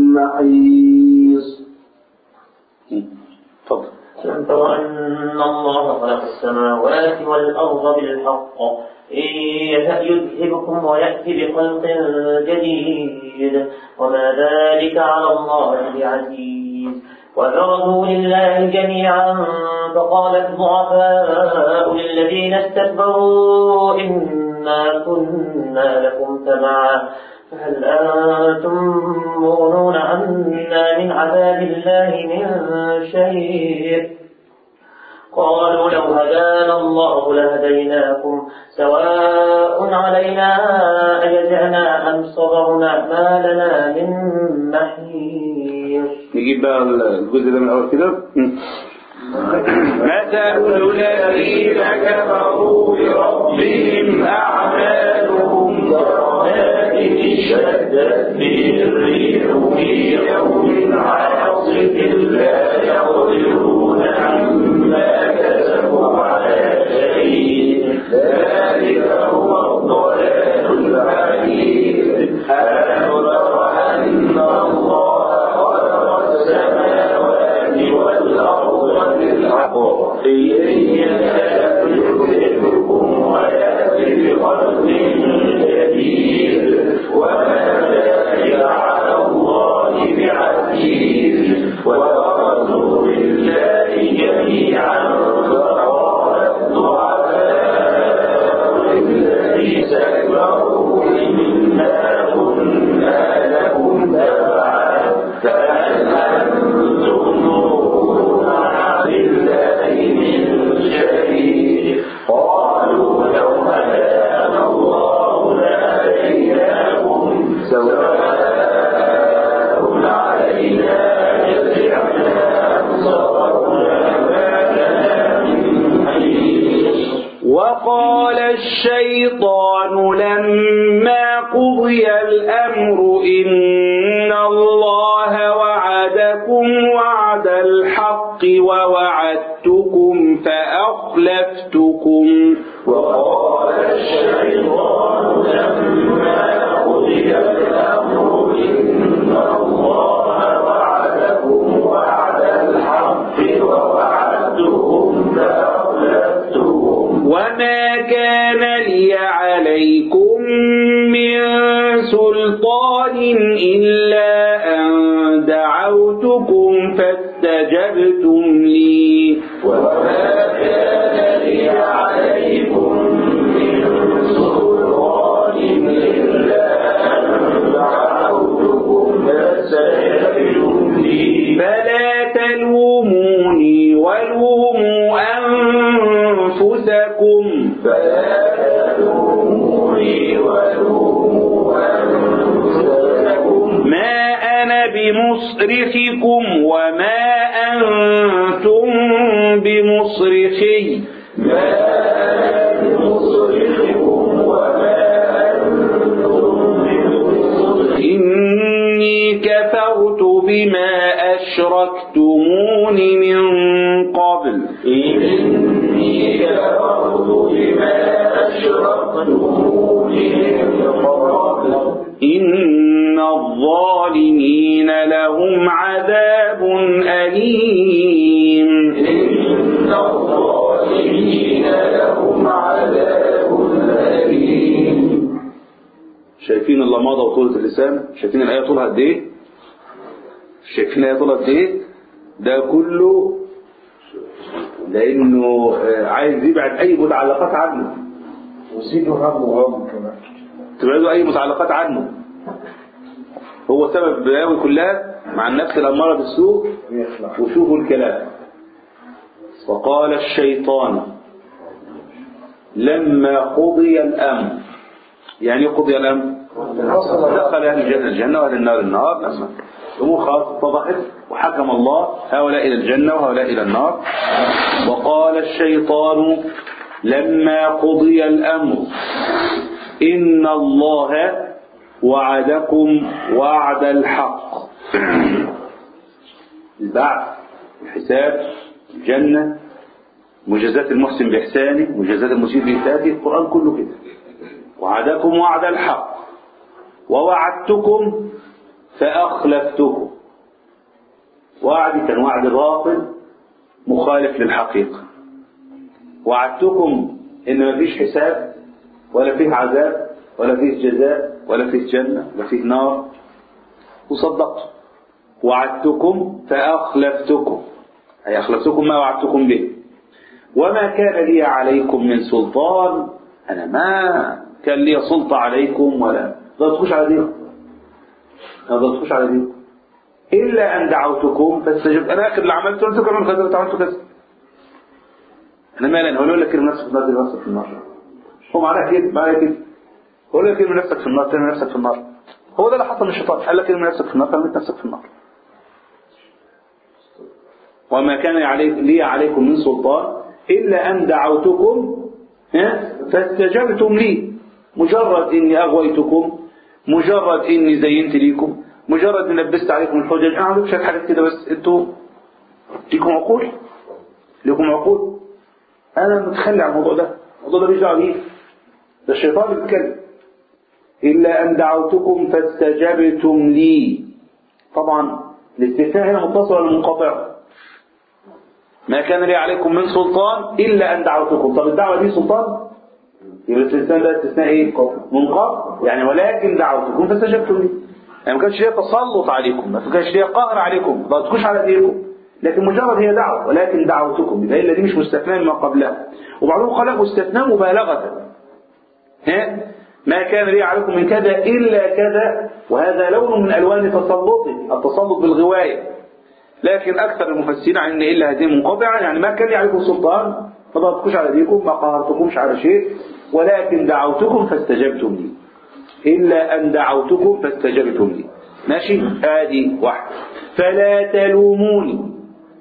S1: محيص
S4: اتفضل
S6: ألم تر أن الله خلق السماوات والأرض بالحق إن يشأ يذهبكم ويأتي بخلق جديد وما ذلك على الله بعزيز وبرزوا لله جميعا فقال الضعفاء للذين استكبروا إنا كنا لكم تبعا فهل أنتم مغنون عنا من عذاب الله من شيء قالوا لو هدانا الله لهديناكم سواء علينا أجزعنا أم صبرنا ما لنا من محيص
S4: نجيب بقى الجزء ده من الأول كده
S1: مثل الذين كفروا بربهم أعمالهم كرماد اشتدت به الريح في يوم عاصف لا يقدرون عما كسبوا على شيء ذلك هو الضلال البعيد ألم تر أن الله خلق السماوات والأرض بالحق إن يشاء يذهبكم ويأتي بخلق جديد وما ذلك على الله بعزيز وبرزوا لله جميعا فقال الضعفاء للذين استكبروا إنا كنا لكم تبعا فهل أنتم مغنون عن الله من شيء قالوا لو هدانا الله لهديناكم سواء علينا جزعنا صبرنا ما لنا من محيص
S8: وقال الشيطان لما قضي الأمر إن الله وعدكم وعد الحق ووعدتكم فأخلفتكم
S1: وقال الشيطان لما قضي الأمر إن الله وعدكم وعد الحق ووعدتكم فأخلفتكم
S8: وما كان لي عليكم من سلطان إلا أن دعوتكم فاستجبتم لي
S1: وما كان لي عليكم من سلطان إلا أن دعوتكم فاستجبتم لي
S8: فلا تلوموني ولوموا أنفسكم
S1: فلا تلوموني ولوموا أنفسكم
S8: ما أنا بمصرخكم وما أنتم بمصرخي
S1: ما أنا بمصرخكم وما أنتم بمصرخي
S8: إني كفرت بما أشركتمون من قبل
S1: إني كفرت بما أشركتمون من قبل
S8: إن الظالمين لهم عذاب أليم
S1: إن
S4: شايفين اللماضة وطولة اللسان شايفين الآية طولها قد إيه شايفين الآية طولها قد إيه ده كله لأنه آه، عايز يبعد أي متعلقات عنه
S1: وزيدوا هم وغم كمان
S4: تبعدوا أي متعلقات عنه هو سبب البلاوي كلها مع النفس الأمارة بالسوء
S1: ويخلع
S4: وشوفوا الكلام وقال الشيطان لما قضي الأمر يعني إيه قضي الأمر دخل أهل الجنة الجنة وأهل النار النار لما الأمور خلاص اتضحت وحكم الله هؤلاء إلى الجنة وهؤلاء إلى النار وقال الشيطان لما قضي الأمر إن الله وعدكم وعد الحق البعث الحساب الجنة مجازات المحسن بإحسانه مجازات المسيء بإساءته القرآن كله كده وعدكم وعد الحق ووعدتكم فأخلفتكم وعدي كان وعد باطل مخالف للحقيقة وعدتكم إن مفيش حساب ولا فيه عذاب ولا فيه جزاء ولا فيه جنة ولا فيه نار وصدقت وعدتكم فأخلفتكم أي أخلفتكم ما وعدتكم به وما كان لي عليكم من سلطان أنا ما كان لي سلطة عليكم ولا ضغطكوش على دينكم ما ضغطكوش على دينكم إلا أن دعوتكم فاستجبت أنا آخر اللي عملته قلت كمان كذا عملت كذا أنا مالي أنا هقول لك ارمي نفسك في النار ارمي نفسك في النار هو معناه كده معناه كده هقول لك ارمي نفسك في النار ترمي نفسك في النار هو ده اللي حصل للشيطان قال لك ارمي نفسك في النار فرميت نفسك في النار وما كان علي لي عليكم من سلطان إلا أن دعوتكم ها، فاستجبتم لي مجرد إني أغويتكم مجرد إني زينت ليكم مجرد إني لبست عليكم الحجج أنا عملت شوية حاجات كده بس أنتوا ليكم عقول ليكم عقول أنا متخلي عن الموضوع ده الموضوع ده مش دعوة بيه ده الشيطان اللي بيتكلم إلا أن دعوتكم فاستجبتم لي طبعا الاستثناء هنا متصل ولا منقطع ما كان لي عليكم من سلطان إلا أن دعوتكم طب الدعوة دي سلطان يبقى الاستثناء ده استثناء ايه منقطع يعني ولكن دعوتكم فاستجبتم لي يعني ما كانش ليا تسلط عليكم ما كانش ليا قهر عليكم ما ضغطكوش على دينكم لكن مجرد هي دعوة ولكن دعوتكم يبقى إلا دي مش مستثناء مما قبلها وبعضهم قال لك مستثناء مبالغة ها ما كان لي عليكم من كذا إلا كذا وهذا لون من ألوان تسلطه التسلط بالغواية لكن أكثر المفسرين عن أن إلا هذه منقطعة يعني ما كان لي عليكم سلطان ما ضغطكوش على دينكم ما قهرتكمش على شيء ولكن دعوتكم فاستجبتم لي إلا أن دعوتكم فاستجبتم لي ماشي هذه واحدة فلا تلوموني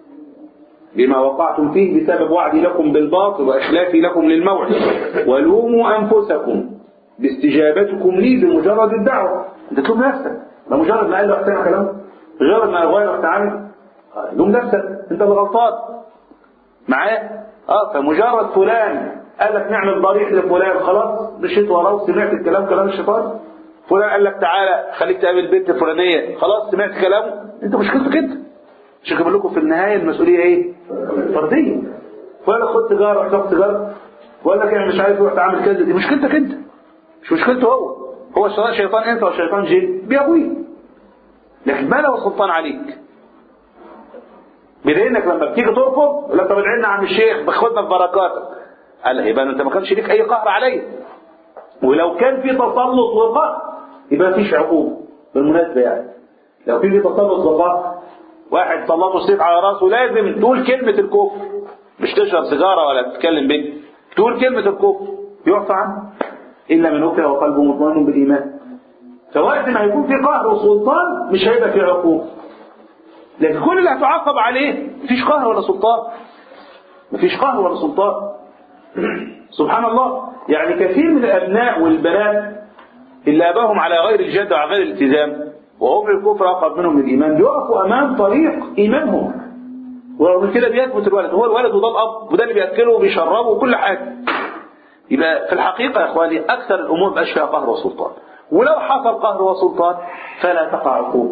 S4: بما وقعتم فيه بسبب وعدي لكم بالباطل وإخلافي لكم للموعد ولوموا أنفسكم باستجابتكم لي بمجرد الدعوة أنت تلوم نفسك ما مجرد ما قال له أحسن كلام مجرد ما أغوى رحت عامل لوم نفسك أنت اللي غلطان معايا اه فمجرد فلان قال لك نعمل ضريح لفلان خلاص مشيت وراه وسمعت الكلام كلام الشيطان فلان قال لك تعالى خليك تقابل البنت الفلانيه خلاص سمعت كلامه انت مشكلتك انت مش بقول لكم في النهايه المسؤوليه ايه فرديه فلان خد سيجاره رحت تاخد سيجاره وقال لك يعني مش عايز رحت عامل كذا دي مشكلتك انت مش مشكلته هو هو الشيطان شيطان انت والشيطان جن بيقويه لكن ما له سلطان عليك بدليل انك لما بتيجي ترفض يقول لك طب ادعي لنا عم الشيخ بخدنا في بركاتك قال يبقى انت ما كانش ليك اي قهر عليا ولو كان في تسلط وقهر يبقى مفيش عقوبه بالمناسبه يعني لو في تسلط وقهر واحد سلطه السيف على راسه لازم تقول كلمه الكفر مش تشرب سيجاره ولا تتكلم بنت تقول كلمه الكفر يعفى عنه الا من اكره وقلبه مطمئن بالايمان فوقت ما يكون في قهر وسلطان مش هيبقى في عقوبه لكن كل اللي هتعاقب عليه مفيش قهر ولا سلطان مفيش قهر ولا سلطان سبحان الله يعني كثير من الأبناء والبنات اللي أباهم على غير الجد وعلى غير الالتزام وهم الكفر أقرب منهم للإيمان بيقفوا أمام طريق إيمانهم ورغم كده بيثبت الولد هو الولد وده الأب وده اللي بيأكله وبيشربه وكل حاجة يبقى في الحقيقة يا إخواني أكثر الأمور مبقاش فيها قهر وسلطان ولو حصل قهر وسلطان فلا تقع عقوبة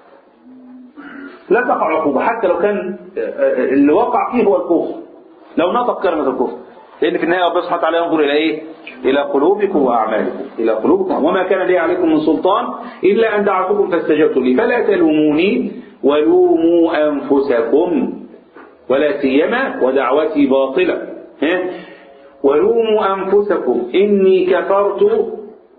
S4: لا تقع عقوبة حتى لو كان اللي وقع فيه هو الكفر لو نطق كلمة الكفر لأن في النهاية ربنا سبحانه وتعالى ينظر إلى إيه؟ إلى قلوبكم وأعمالكم إلى قلوبكم وما كان لي عليكم من سلطان إلا أن دعوتكم فاستجبتم لي فلا تلوموني ولوموا أنفسكم ولا سيما ودعوتي باطلة ها؟ ولوموا أنفسكم إني كفرت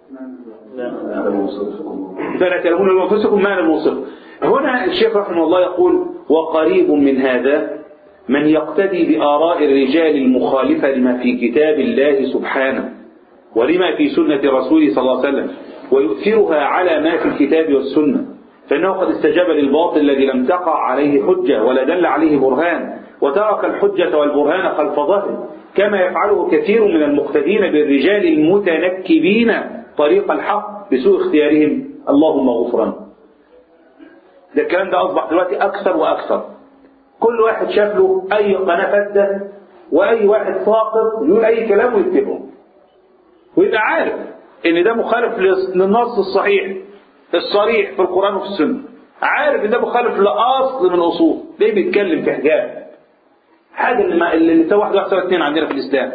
S4: فلا تلومون أنفسكم ما أنا بوصف هنا الشيخ رحمه الله يقول وقريب من هذا من يقتدي بآراء الرجال المخالفة لما في كتاب الله سبحانه ولما في سنة رسوله صلى الله عليه وسلم ويؤثرها على ما في الكتاب والسنة فإنه قد استجاب للباطل الذي لم تقع عليه حجة ولا دل عليه برهان وترك الحجة والبرهان خلف ظهره كما يفعله كثير من المقتدين بالرجال المتنكبين طريق الحق بسوء اختيارهم اللهم غفران ده الكلام ده أصبح دلوقتي أكثر وأكثر كل واحد شاف له أي قناة فاسدة وأي واحد ساقط يقول أي كلام ويتبعه ويبقى عارف إن ده مخالف للنص الصحيح الصريح في القرآن وفي السنة عارف إن ده مخالف لأصل من أصول ليه بيتكلم في حجاب حاجة اللي اللي تساوي واحد واحد اثنين عندنا في الإسلام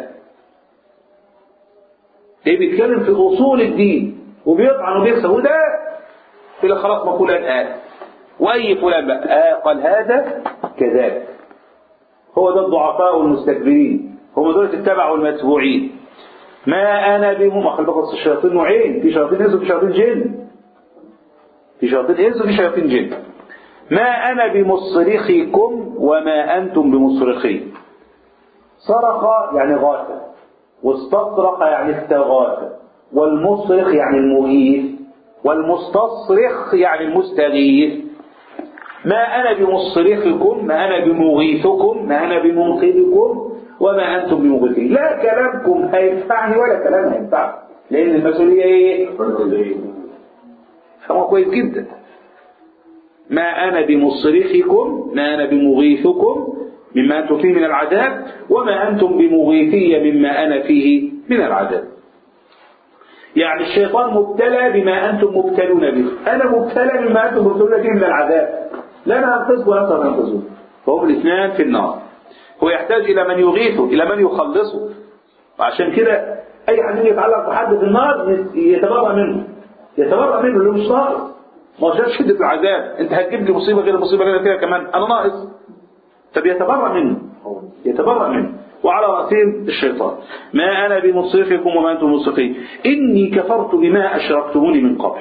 S4: ليه بيتكلم في أصول الدين وبيطعن وبيكسب وده إلى خلاص ما فلان قال وأي فلان بقى آه قال هذا كذلك هو ده الضعفاء والمستكبرين هم دول اتبعوا المتبوعين ما أنا بهم خلي بالك الشياطين نوعين في شياطين إنس وفي شياطين جن في شياطين إنس وفي شياطين جن ما أنا بمصرخكم وما أنتم بمصرخي صرخ يعني غاث واستصرخ يعني استغاث والمصرخ يعني المغيث والمستصرخ يعني المستغيث ما أنا بمصرخكم ما أنا بمغيثكم ما أنا بمنقذكم وما أنتم بمغيثين لا كلامكم هينفعني ولا كلام هينفعني لأن المسؤولية إيه؟ فهو كويس جدا ما أنا بمصرخكم ما أنا بمغيثكم مما أنتم فيه من العذاب وما أنتم بمغيثي مما أنا فيه من العذاب يعني الشيطان مبتلى بما أنتم مبتلون به أنا مبتلى بما أنتم مبتلون به من العذاب لا أنا أنقذه ولا أنت تنقذه فهم الاثنان في النار هو يحتاج إلى من يغيثه إلى من يخلصه وعشان كده أي حد يتعلق بحد في النار يتبرأ منه يتبرأ منه اللي مش ناقص ما هوش شدة العذاب أنت هتجيب لي مصيبة غير المصيبة اللي أنا فيها كمان أنا ناقص فبيتبرأ منه يتبرأ منه وعلى رأسهم الشيطان ما أنا بمصرخكم وما أنتم مصرخين إني كفرت بما أشركتموني من قبل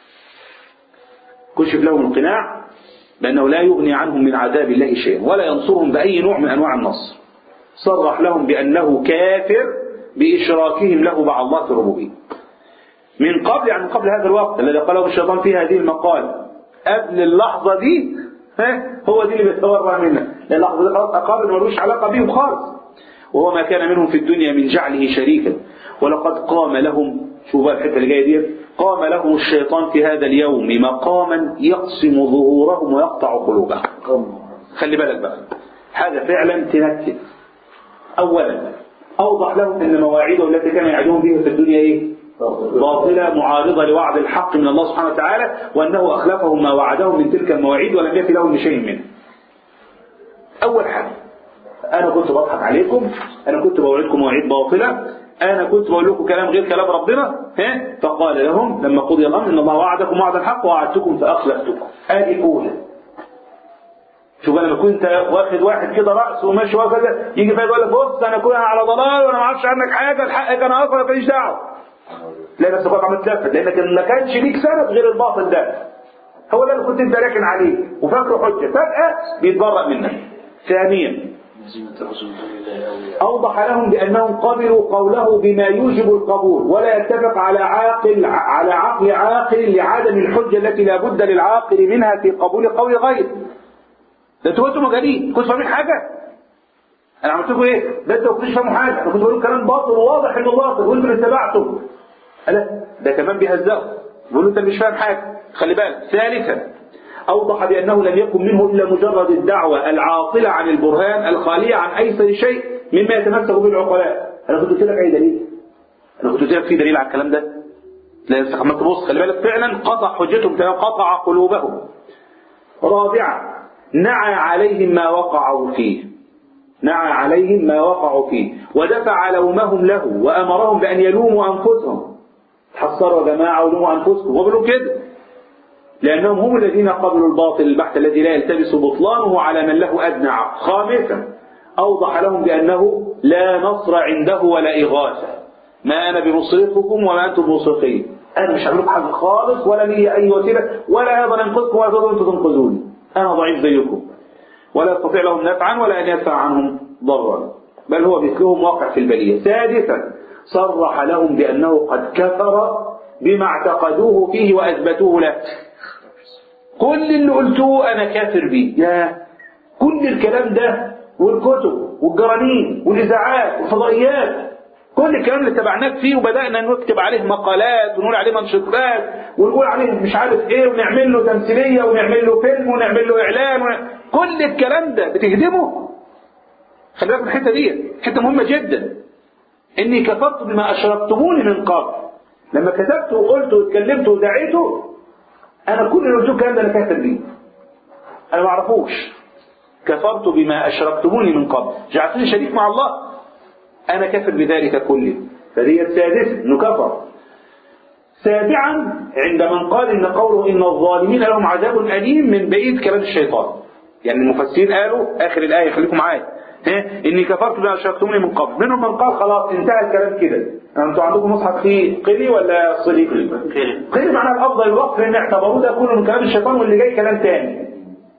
S4: كشف لهم القناع لأنه لا يغني عنهم من عذاب الله شيئا ولا ينصرهم بأي نوع من أنواع النصر صرح لهم بأنه كافر بإشراكهم له مع الله في الربوبية من قبل يعني من قبل هذا الوقت الذي قاله الشيطان في هذه المقال قبل اللحظة دي ها هو دي اللي بيتورع منها لأن اللحظة دي خلاص أقابل ملوش علاقة بهم خالص وهو ما كان منهم في الدنيا من جعله شريكا ولقد قام لهم شوف بقى الحته اللي جايه دي قام لهم الشيطان في هذا اليوم مقاما يقسم ظهورهم ويقطع قلوبهم خلي بالك بقى هذا فعلا تنكد اولا اوضح لهم ان مواعيده التي كان يعدون بها في الدنيا ايه باطلة معارضة لوعد الحق من الله سبحانه وتعالى وأنه أخلفهم ما وعدهم من تلك المواعيد ولم يأتي لهم بشيء منه أول حاجة أنا كنت بضحك عليكم أنا كنت بوعدكم مواعيد باطلة أنا كنت بقول لكم كلام غير كلام ربنا ها فقال لهم لما قضي الأمر إن الله وعدكم وعد الحق ووعدتكم فأخلفتكم هذه أولى شوف انا كنت واخد واحد كده راس وماشي وكذا يجي فيها يقول لك بص انا كنت على ضلال وانا ما اعرفش عنك حاجه الحق كان اصلا ماليش دعوه تلاقي نفسك واقع متلفت لانك ما كانش ليك سبب غير الباطل ده هو ده اللي كنت انت راكن عليه وفاكره حجه فجاه بيتبرأ منك ثانيا أوضح لهم بأنهم قبلوا قوله بما يوجب القبول ولا يتفق على عاقل على عقل عاقل لعدم الحجة التي لا بد للعاقل منها في قبول قول غير ده انتوا كنتوا مجانين كنتوا فاهمين حاجة أنا عملت لكم إيه؟ ده انتوا ما كنتوش فاهموا حاجة أنا كنت بقول كلام باطل وواضح إنه باطل وأنتوا اللي اتبعتم لا ده كمان بيهزقوا بيقولوا أنت مش فاهم حاجة خلي بالك ثالثا أوضح بأنه لم يكن منه إلا مجرد الدعوة العاطلة عن البرهان الخالية عن أيسر شيء مما يتمسك به العقلاء أنا كنت قلت لك أي دليل أنا كنت قلت لك في دليل على الكلام ده لا يستحمل تبص خلي بالك فعلا قطع حجتهم قطع قلوبهم رابعا نعى عليهم ما وقعوا فيه نعى عليهم ما وقعوا فيه ودفع لومهم له وأمرهم بأن يلوموا أنفسهم تحصروا يا جماعة ولوموا أنفسكم وقالوا كده لأنهم هم الذين قبلوا الباطل البحث الذي لا يلتبس بطلانه على من له أدنى عقل. خامسا أوضح لهم بأنه لا نصر عنده ولا إغاثة ما أنا بمصرخكم وما أنتم بمصرخين أنا مش هعمل لكم حاجة خالص ولا لي أي وسيلة ولا أيضا أنقذكم ولا تقدروا أنتم تنقذوني أنا ضعيف زيكم ولا يستطيع لهم نفعا ولا أن يدفع عنهم ضرا بل هو مثلهم واقع في البلية سادسا صرح لهم بأنه قد كفر بما اعتقدوه فيه وأثبتوه له كل اللي قلتوه أنا كافر بيه يا كل الكلام ده والكتب والجرانين والإذاعات والفضائيات كل الكلام اللي تبعناك فيه وبدأنا نكتب عليه مقالات ونقول عليه منشطات ونقول عليه مش عارف ايه ونعمل له تمثيلية ونعمل له فيلم ونعمل له إعلان ون... كل الكلام ده بتهدمه خلي بالك من الحتة دي حتة مهمة جدا إني كفرت بما أشركتموني من قبل لما كتبت وقلت واتكلمت ودعيت أنا كل اللي قلته الكلام ده أنا كاتب بيه أنا ما أعرفوش كفرت بما أشركتموني من قبل جعلتني شريك مع الله أنا كافر بذلك كله فدي السادسة إنه كفر سابعا عند من قال إن قوله إن الظالمين لهم عذاب أليم من بقية كلام الشيطان يعني المفسرين قالوا آخر الآية خليكم معايا ها إني كفرت بما أشركتموني من قبل منهم من قال خلاص انتهى الكلام كده أنتوا عندكم مصحف فيه قلي ولا صلي قلي معناها الأفضل الوقف لأن اعتبروه ده كله من كلام الشيطان واللي جاي كلام تاني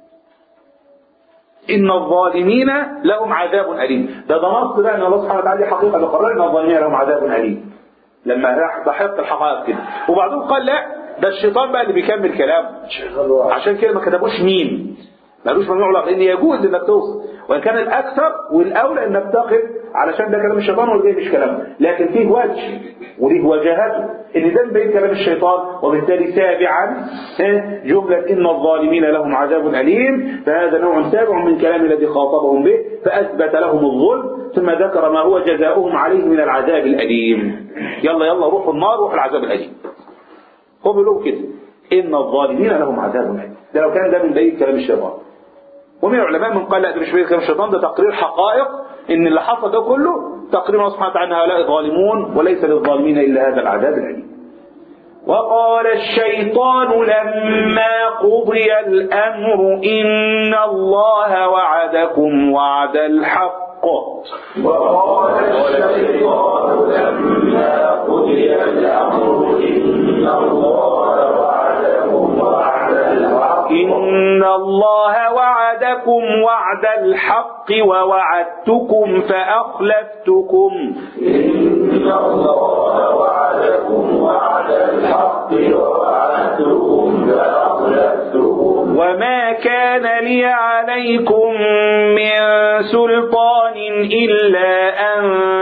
S4: إن الظالمين لهم عذاب أليم ده ده نص بقى إن الله سبحانه وتعالى حقيقة بقرر إن الظالمين لهم عذاب أليم لما راح ضحيت الحقائق كده وبعدين قال لا ده الشيطان بقى اللي بيكمل كلامه عشان كده ما كتبوش مين مالوش ممنوع لك لان يجوز انك توصل وان كان الاكثر والاولى انك تقف علشان ده كلام الشيطان والجاي مش كلامه لكن فيه وجه وليه وجهاته ان ده بين كلام الشيطان وبالتالي سابعا جمله ان الظالمين لهم عذاب اليم فهذا نوع سابع من كلام الذي خاطبهم به فاثبت لهم الظلم ثم ذكر ما هو جزاؤهم عليه من العذاب الاليم يلا يلا روحوا النار روحوا العذاب الاليم هو بيقولوا كده ان الظالمين لهم عذاب اليم ده لو كان ده من بين كلام الشيطان ومن العلماء من قال لا ده مش بين كلام الشيطان ده تقرير حقائق ان اللي حصل ده كله تقرير الله سبحانه وتعالى ان هؤلاء ظالمون وليس للظالمين الا هذا العذاب الاليم وقال الشيطان لما قضي الامر ان الله وعدكم وعد الحق
S1: وقال الشيطان لما قضي الأمر إن الله وعدكم وعد الحق
S8: إن الله وعدكم وعد الحق ووعدتكم فأخلفتكم
S1: إن الله وعدكم وعد الحق ووعدتكم فأخلفتكم
S8: وما كان لي عليكم من سلطان إلا أن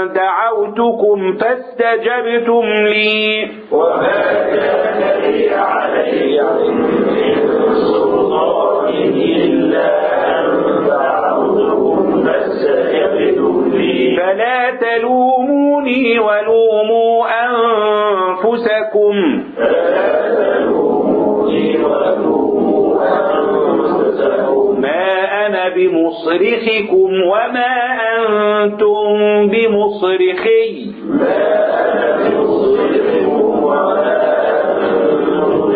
S8: دعوتكم فاستجبتم لي
S1: وما كان لي عليكم من سلطان إلا أن دعوتكم فاستجبتم لي
S8: فلا تلوموني ولوموا أنفسكم
S1: فلا تلوموني ولوموا أنفسكم
S8: ما أنا بمصرخكم وما أنتم بمصرخي
S1: ما أنا بمصرخكم وما أنتم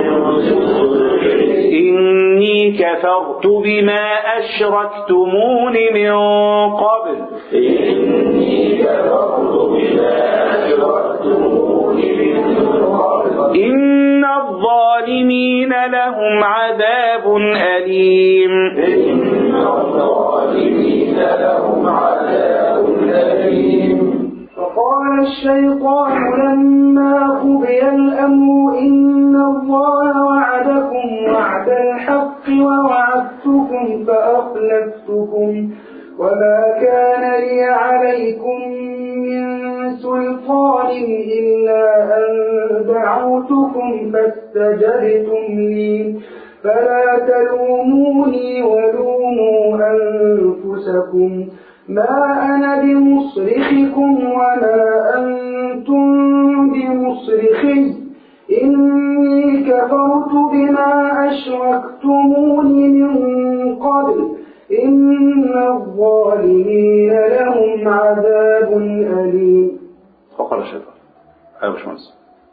S1: بمصرخي
S8: إني كفرت بما أشركتمون من قبل
S1: إني كفرت بما أشركتمون من قبل
S8: إن الظالمين لهم عذاب أليم
S1: إن الظالمين لهم عذاب أليم
S5: فقال الشيطان لما قضي الأمر إن الله وعدكم وعد الحق ووعدتكم فأخلفتكم وما كان لي عليكم من سلطان إلا أن دعوتكم فاستجبتم لي فلا تلوموني ولوموا أنفسكم ما أنا بمصرخكم وما أنتم بمصرخي إني كفرت بما أشركتمون من قبل إن الظالمين لهم عذاب أليم
S4: وقال الشيطان أيوة يا باشمهندس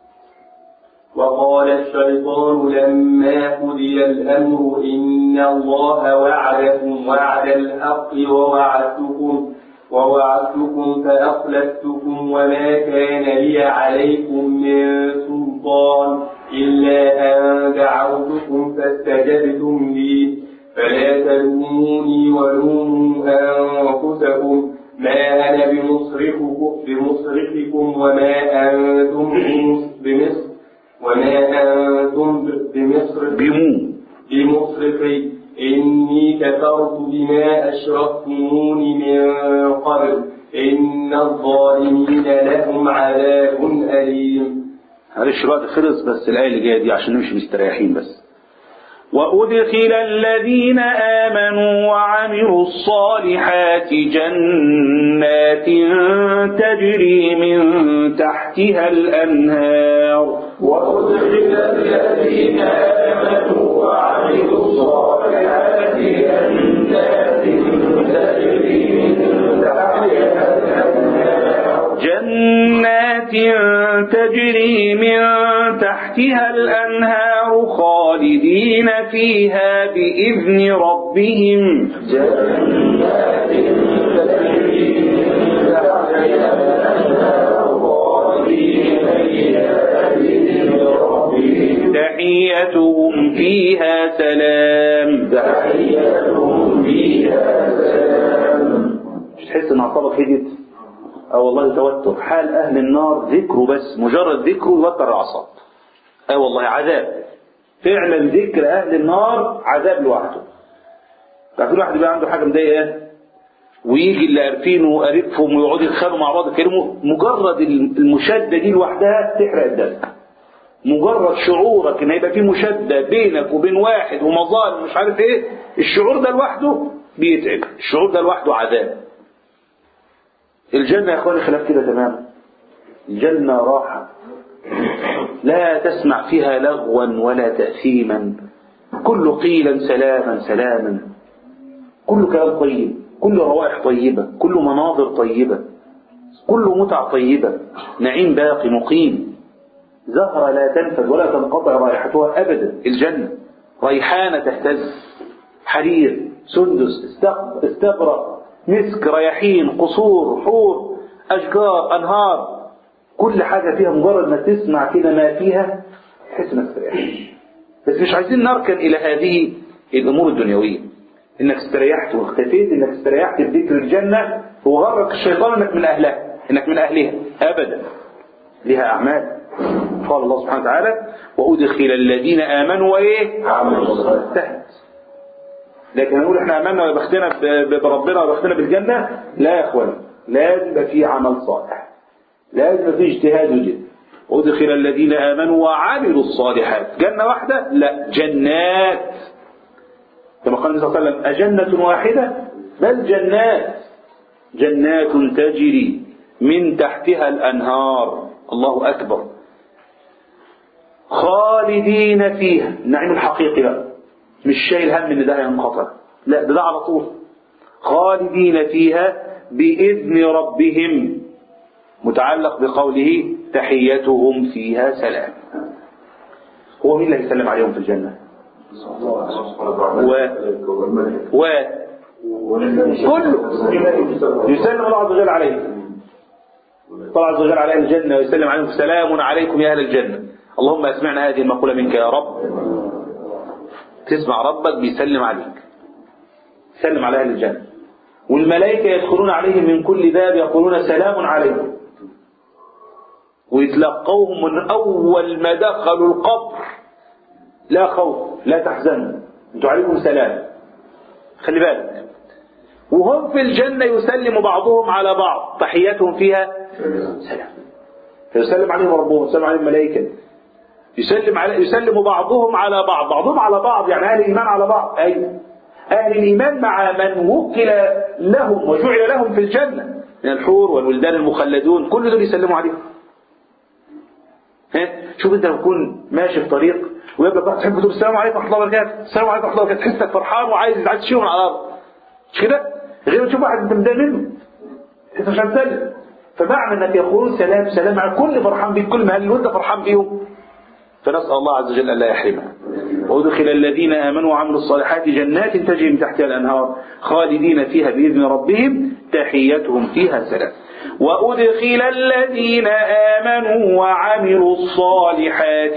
S7: وقال الشيطان لما قضي الأمر إن الله وعدكم وعد الحق ووعدتكم ووعدتكم فأخلفتكم وما كان لي عليكم من سلطان إلا أن دعوتكم فاستجبتم لي فلا تلوموني ولوموا أنفسكم ما أنا بمصرخكم, بمصرخكم وما أنتم بمصر وما أنتم بمصر
S4: بيمو
S7: بمصرخي إني كفرت بما أشركتمون من قبل إن الظالمين لهم عذاب أليم
S4: معلش الوقت خلص بس الآية اللي جاية دي عشان نمشي مستريحين بس
S8: وأدخل الذين آمنوا وعملوا الصالحات جنات تجري من تحتها الأنهار
S7: وأدخل الذين آمنوا وعملوا الصالحات جنات تجري من تحتها الأنهار
S8: جنات تجري من تحتها الأنهار خالدين فيها بإذن ربهم
S7: جنات تجري من تحتها الأنهار خالدين فيها بإذن ربهم
S8: تحيتهم فيها سلام
S7: تحيتهم فيها سلام
S4: مش تحس ان اعصابك هديت اه والله توتر حال اهل النار ذكره بس مجرد ذكره يوتر الاعصاب اه والله عذاب فعلا ذكر اهل النار عذاب لوحده لكن واحد يبقى عنده حاجه مضايقاه ويجي اللي قارفينه وقريبهم ويقعدوا يتخانقوا مع بعض يتكلموا مجرد المشاده دي لوحدها تحرق الدم مجرد شعورك ان هيبقى في مشاده بينك وبين واحد ومظالم مش عارف ايه الشعور ده لوحده بيتعب الشعور ده لوحده عذاب الجنه يا اخواني خلاف كده تماما الجنه راحه لا تسمع فيها لغوا ولا تاثيما كل قيلا سلاما سلاما كل كلام طيب كل روائح طيبه كل مناظر طيبه كل متع طيبه نعيم باقي مقيم زهرة لا تنفذ ولا تنقطع رائحتها أبدا الجنة ريحانة تهتز حرير سندس استق- استبرق مسك رياحين قصور حور أشجار أنهار كل حاجة فيها مجرد ما تسمع كده ما فيها تحس انك استريحت بس مش عايزين نركن إلى هذه الأمور الدنيوية إنك استريحت واختفيت إنك استريحت بذكر الجنة وغرك الشيطان إنك من أهلها إنك من أهلها أبدا لها أعمال قال الله سبحانه وتعالى وأدخل الذين آمنوا وإيه انتهت لكن نقول احنا آمنا وبختنا ب- ب- بربنا وبختنا بالجنة لا يا اخوان لازم يبقى في عمل صالح لازم يبقى في اجتهاد وجد وأدخل الذين آمنوا وعملوا الصالحات جنة واحدة لا جنات كما قال النبي صلى الله عليه وسلم أجنة واحدة بل جنات جنات تجري من تحتها الأنهار الله أكبر خالدين فيها النعيم الحقيقي بقى مش شايل هم ان ده هينقطع لا ده, ده على طول خالدين فيها بإذن ربهم متعلق بقوله تحيتهم فيها سلام هو مين اللي هيسلم عليهم في الجنة و و كله يسلم الله عز وجل عليهم الله عز وجل على أهل الجنة ويسلم عليهم سلام عليكم يا أهل الجنة اللهم اسمعنا هذه المقولة منك يا رب تسمع ربك بيسلم عليك سلم على أهل الجنة والملائكة يدخلون عليهم من كل باب يقولون سلام عليكم ويتلقوهم من أول ما دخلوا القبر لا خوف لا تحزنوا انتوا عليكم سلام خلي بالك وهم في الجنة يسلم بعضهم على بعض تحياتهم فيها سلام فيسلم عليهم ربهم يسلم عليهم الملائكة يسلم على يسلم بعضهم على بعض بعضهم على بعض يعني أهل الإيمان على بعض أي أهل الإيمان مع من وكل لهم وجعل لهم في الجنة من الحور والولدان المخلدون كل دول يسلموا عليهم ها شوف انت لو تكون ماشي في طريق ويبقى بقى تحب تقول السلام عليكم ورحمه الله وبركاته السلام عليكم ورحمه الله وبركاته تحس انك فرحان وعايز عايز تشيله من على الارض مش كده غير ما تشوف واحد انت متضايق منه انت مش هتسلم فمعنى انك يقولون سلام سلام على كل فرحان بيهم كل ما وانت فرحان بيهم فنسال الله عز وجل الا يحرمها وادخل الذين امنوا وعملوا الصالحات جنات تجري من تحتها الانهار خالدين فيها باذن ربهم تحيتهم فيها سلام وأدخل الذين آمنوا وعملوا الصالحات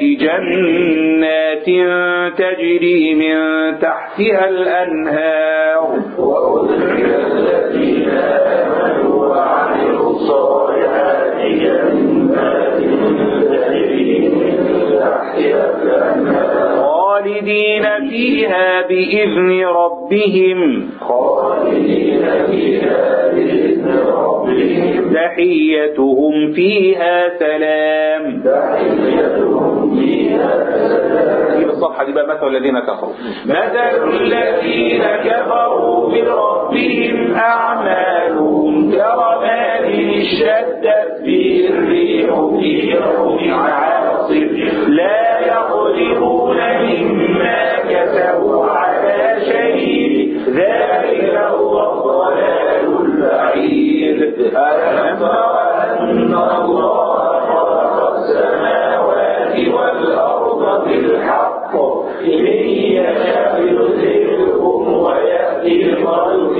S4: جنات تجري من تحتها الأنهار
S7: وأدخل الذين آمنوا وعملوا الصالحات جنات تجري من تحتها الأنهار
S4: خالدين فيها بإذن ربهم
S7: خالدين فيها بإذن ربهم
S4: تحيتهم فيها سلام
S7: تحيتهم فيها سلام
S4: في الصفحة دي بقى مثل الذين كفروا مثل الذين كفروا بربهم أعمالهم كرماد اشتدت به الريح في يوم عاصف لا يقدرون مما كسبوا على شيء ذلك هو الضلال البعيد ألم تر أن الله خلق السماوات والأرض بالحق إن يشاء يذهبكم ويأتي بخلق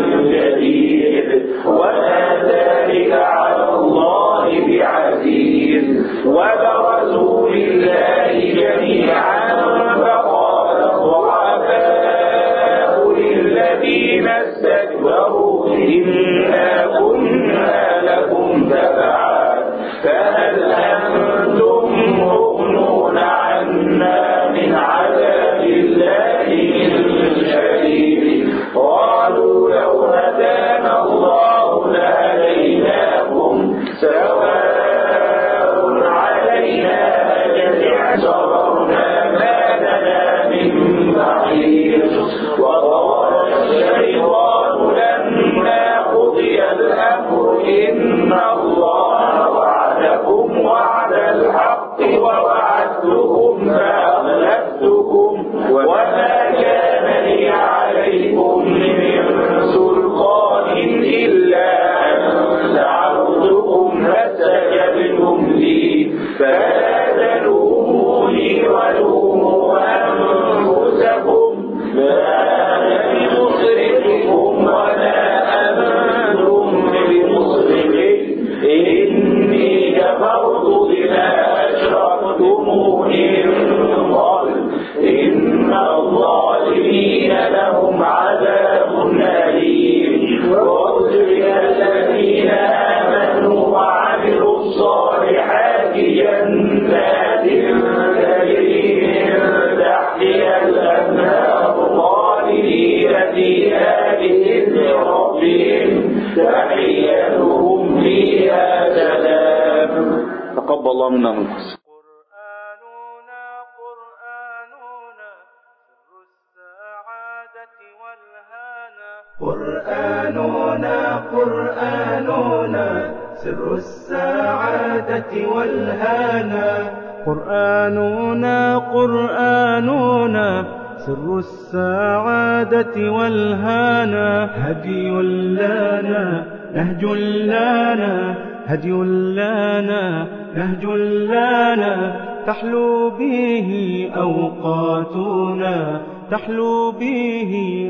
S4: جديد وما ذلك على الله بعزيز وبرزوا لله جميعا فقال الضعفاء للذين استكبروا إنا كنا لكم تبعا فهل أنتم مغنون عنا من عذاب الله من شيء قالوا لو هدانا الله لهديناكم سواء علينا أجزع صبرنا ما لنا من بعيد وقال الشيطان لما قضي الأمر إن الله وعدكم وعد الحق ووعدتكم فأغلبتكم وما كان لي عليكم من سلطان إلا أن دعوتكم فاستجبتم لي فلا تلوموني ولوموا أنفسكم ما أنا بمصرخكم ولا أنتم بمصرخي إني كفرت بما أشركتموني من قبل إن الظالمين لهم عذاب أليم وأدخل الذين آمنوا وعملوا الصالحات جنات تجري من تحتها الأنهار خالدين فيها بإذن ربهم تحيتهم فيها سلام تقبل الله منا منكم
S9: قرآننا قرآننا سر السعادة والهانا قرآننا قرآننا سر السعادة والهانا قرآننا قرآننا سر السعادة والهانا هدي لنا نهج لنا هدي لنا نهج لنا تحلو به أوقاتنا تحلو به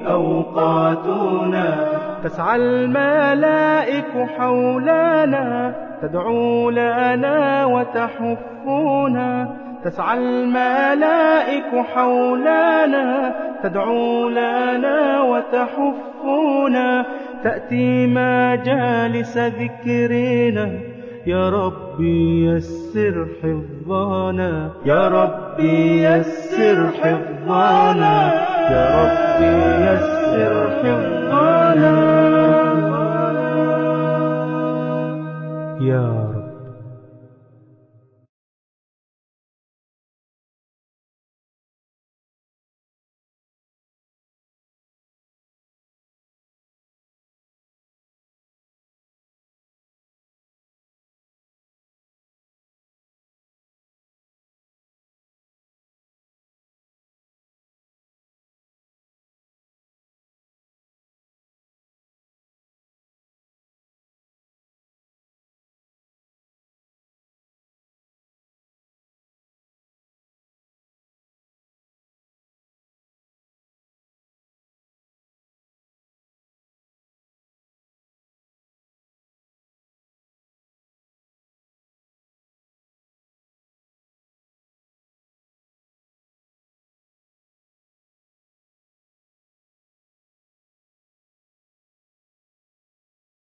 S9: أوقاتنا تسعى الملائك حولنا تدعو لنا وتحفنا تسعى الملائك حولنا تدعو لنا وتحفنا تأتي مجالس ذكرنا يا ربي يسر حفظنا يا ربي يسر حفظنا يا ربي يسر حفظنا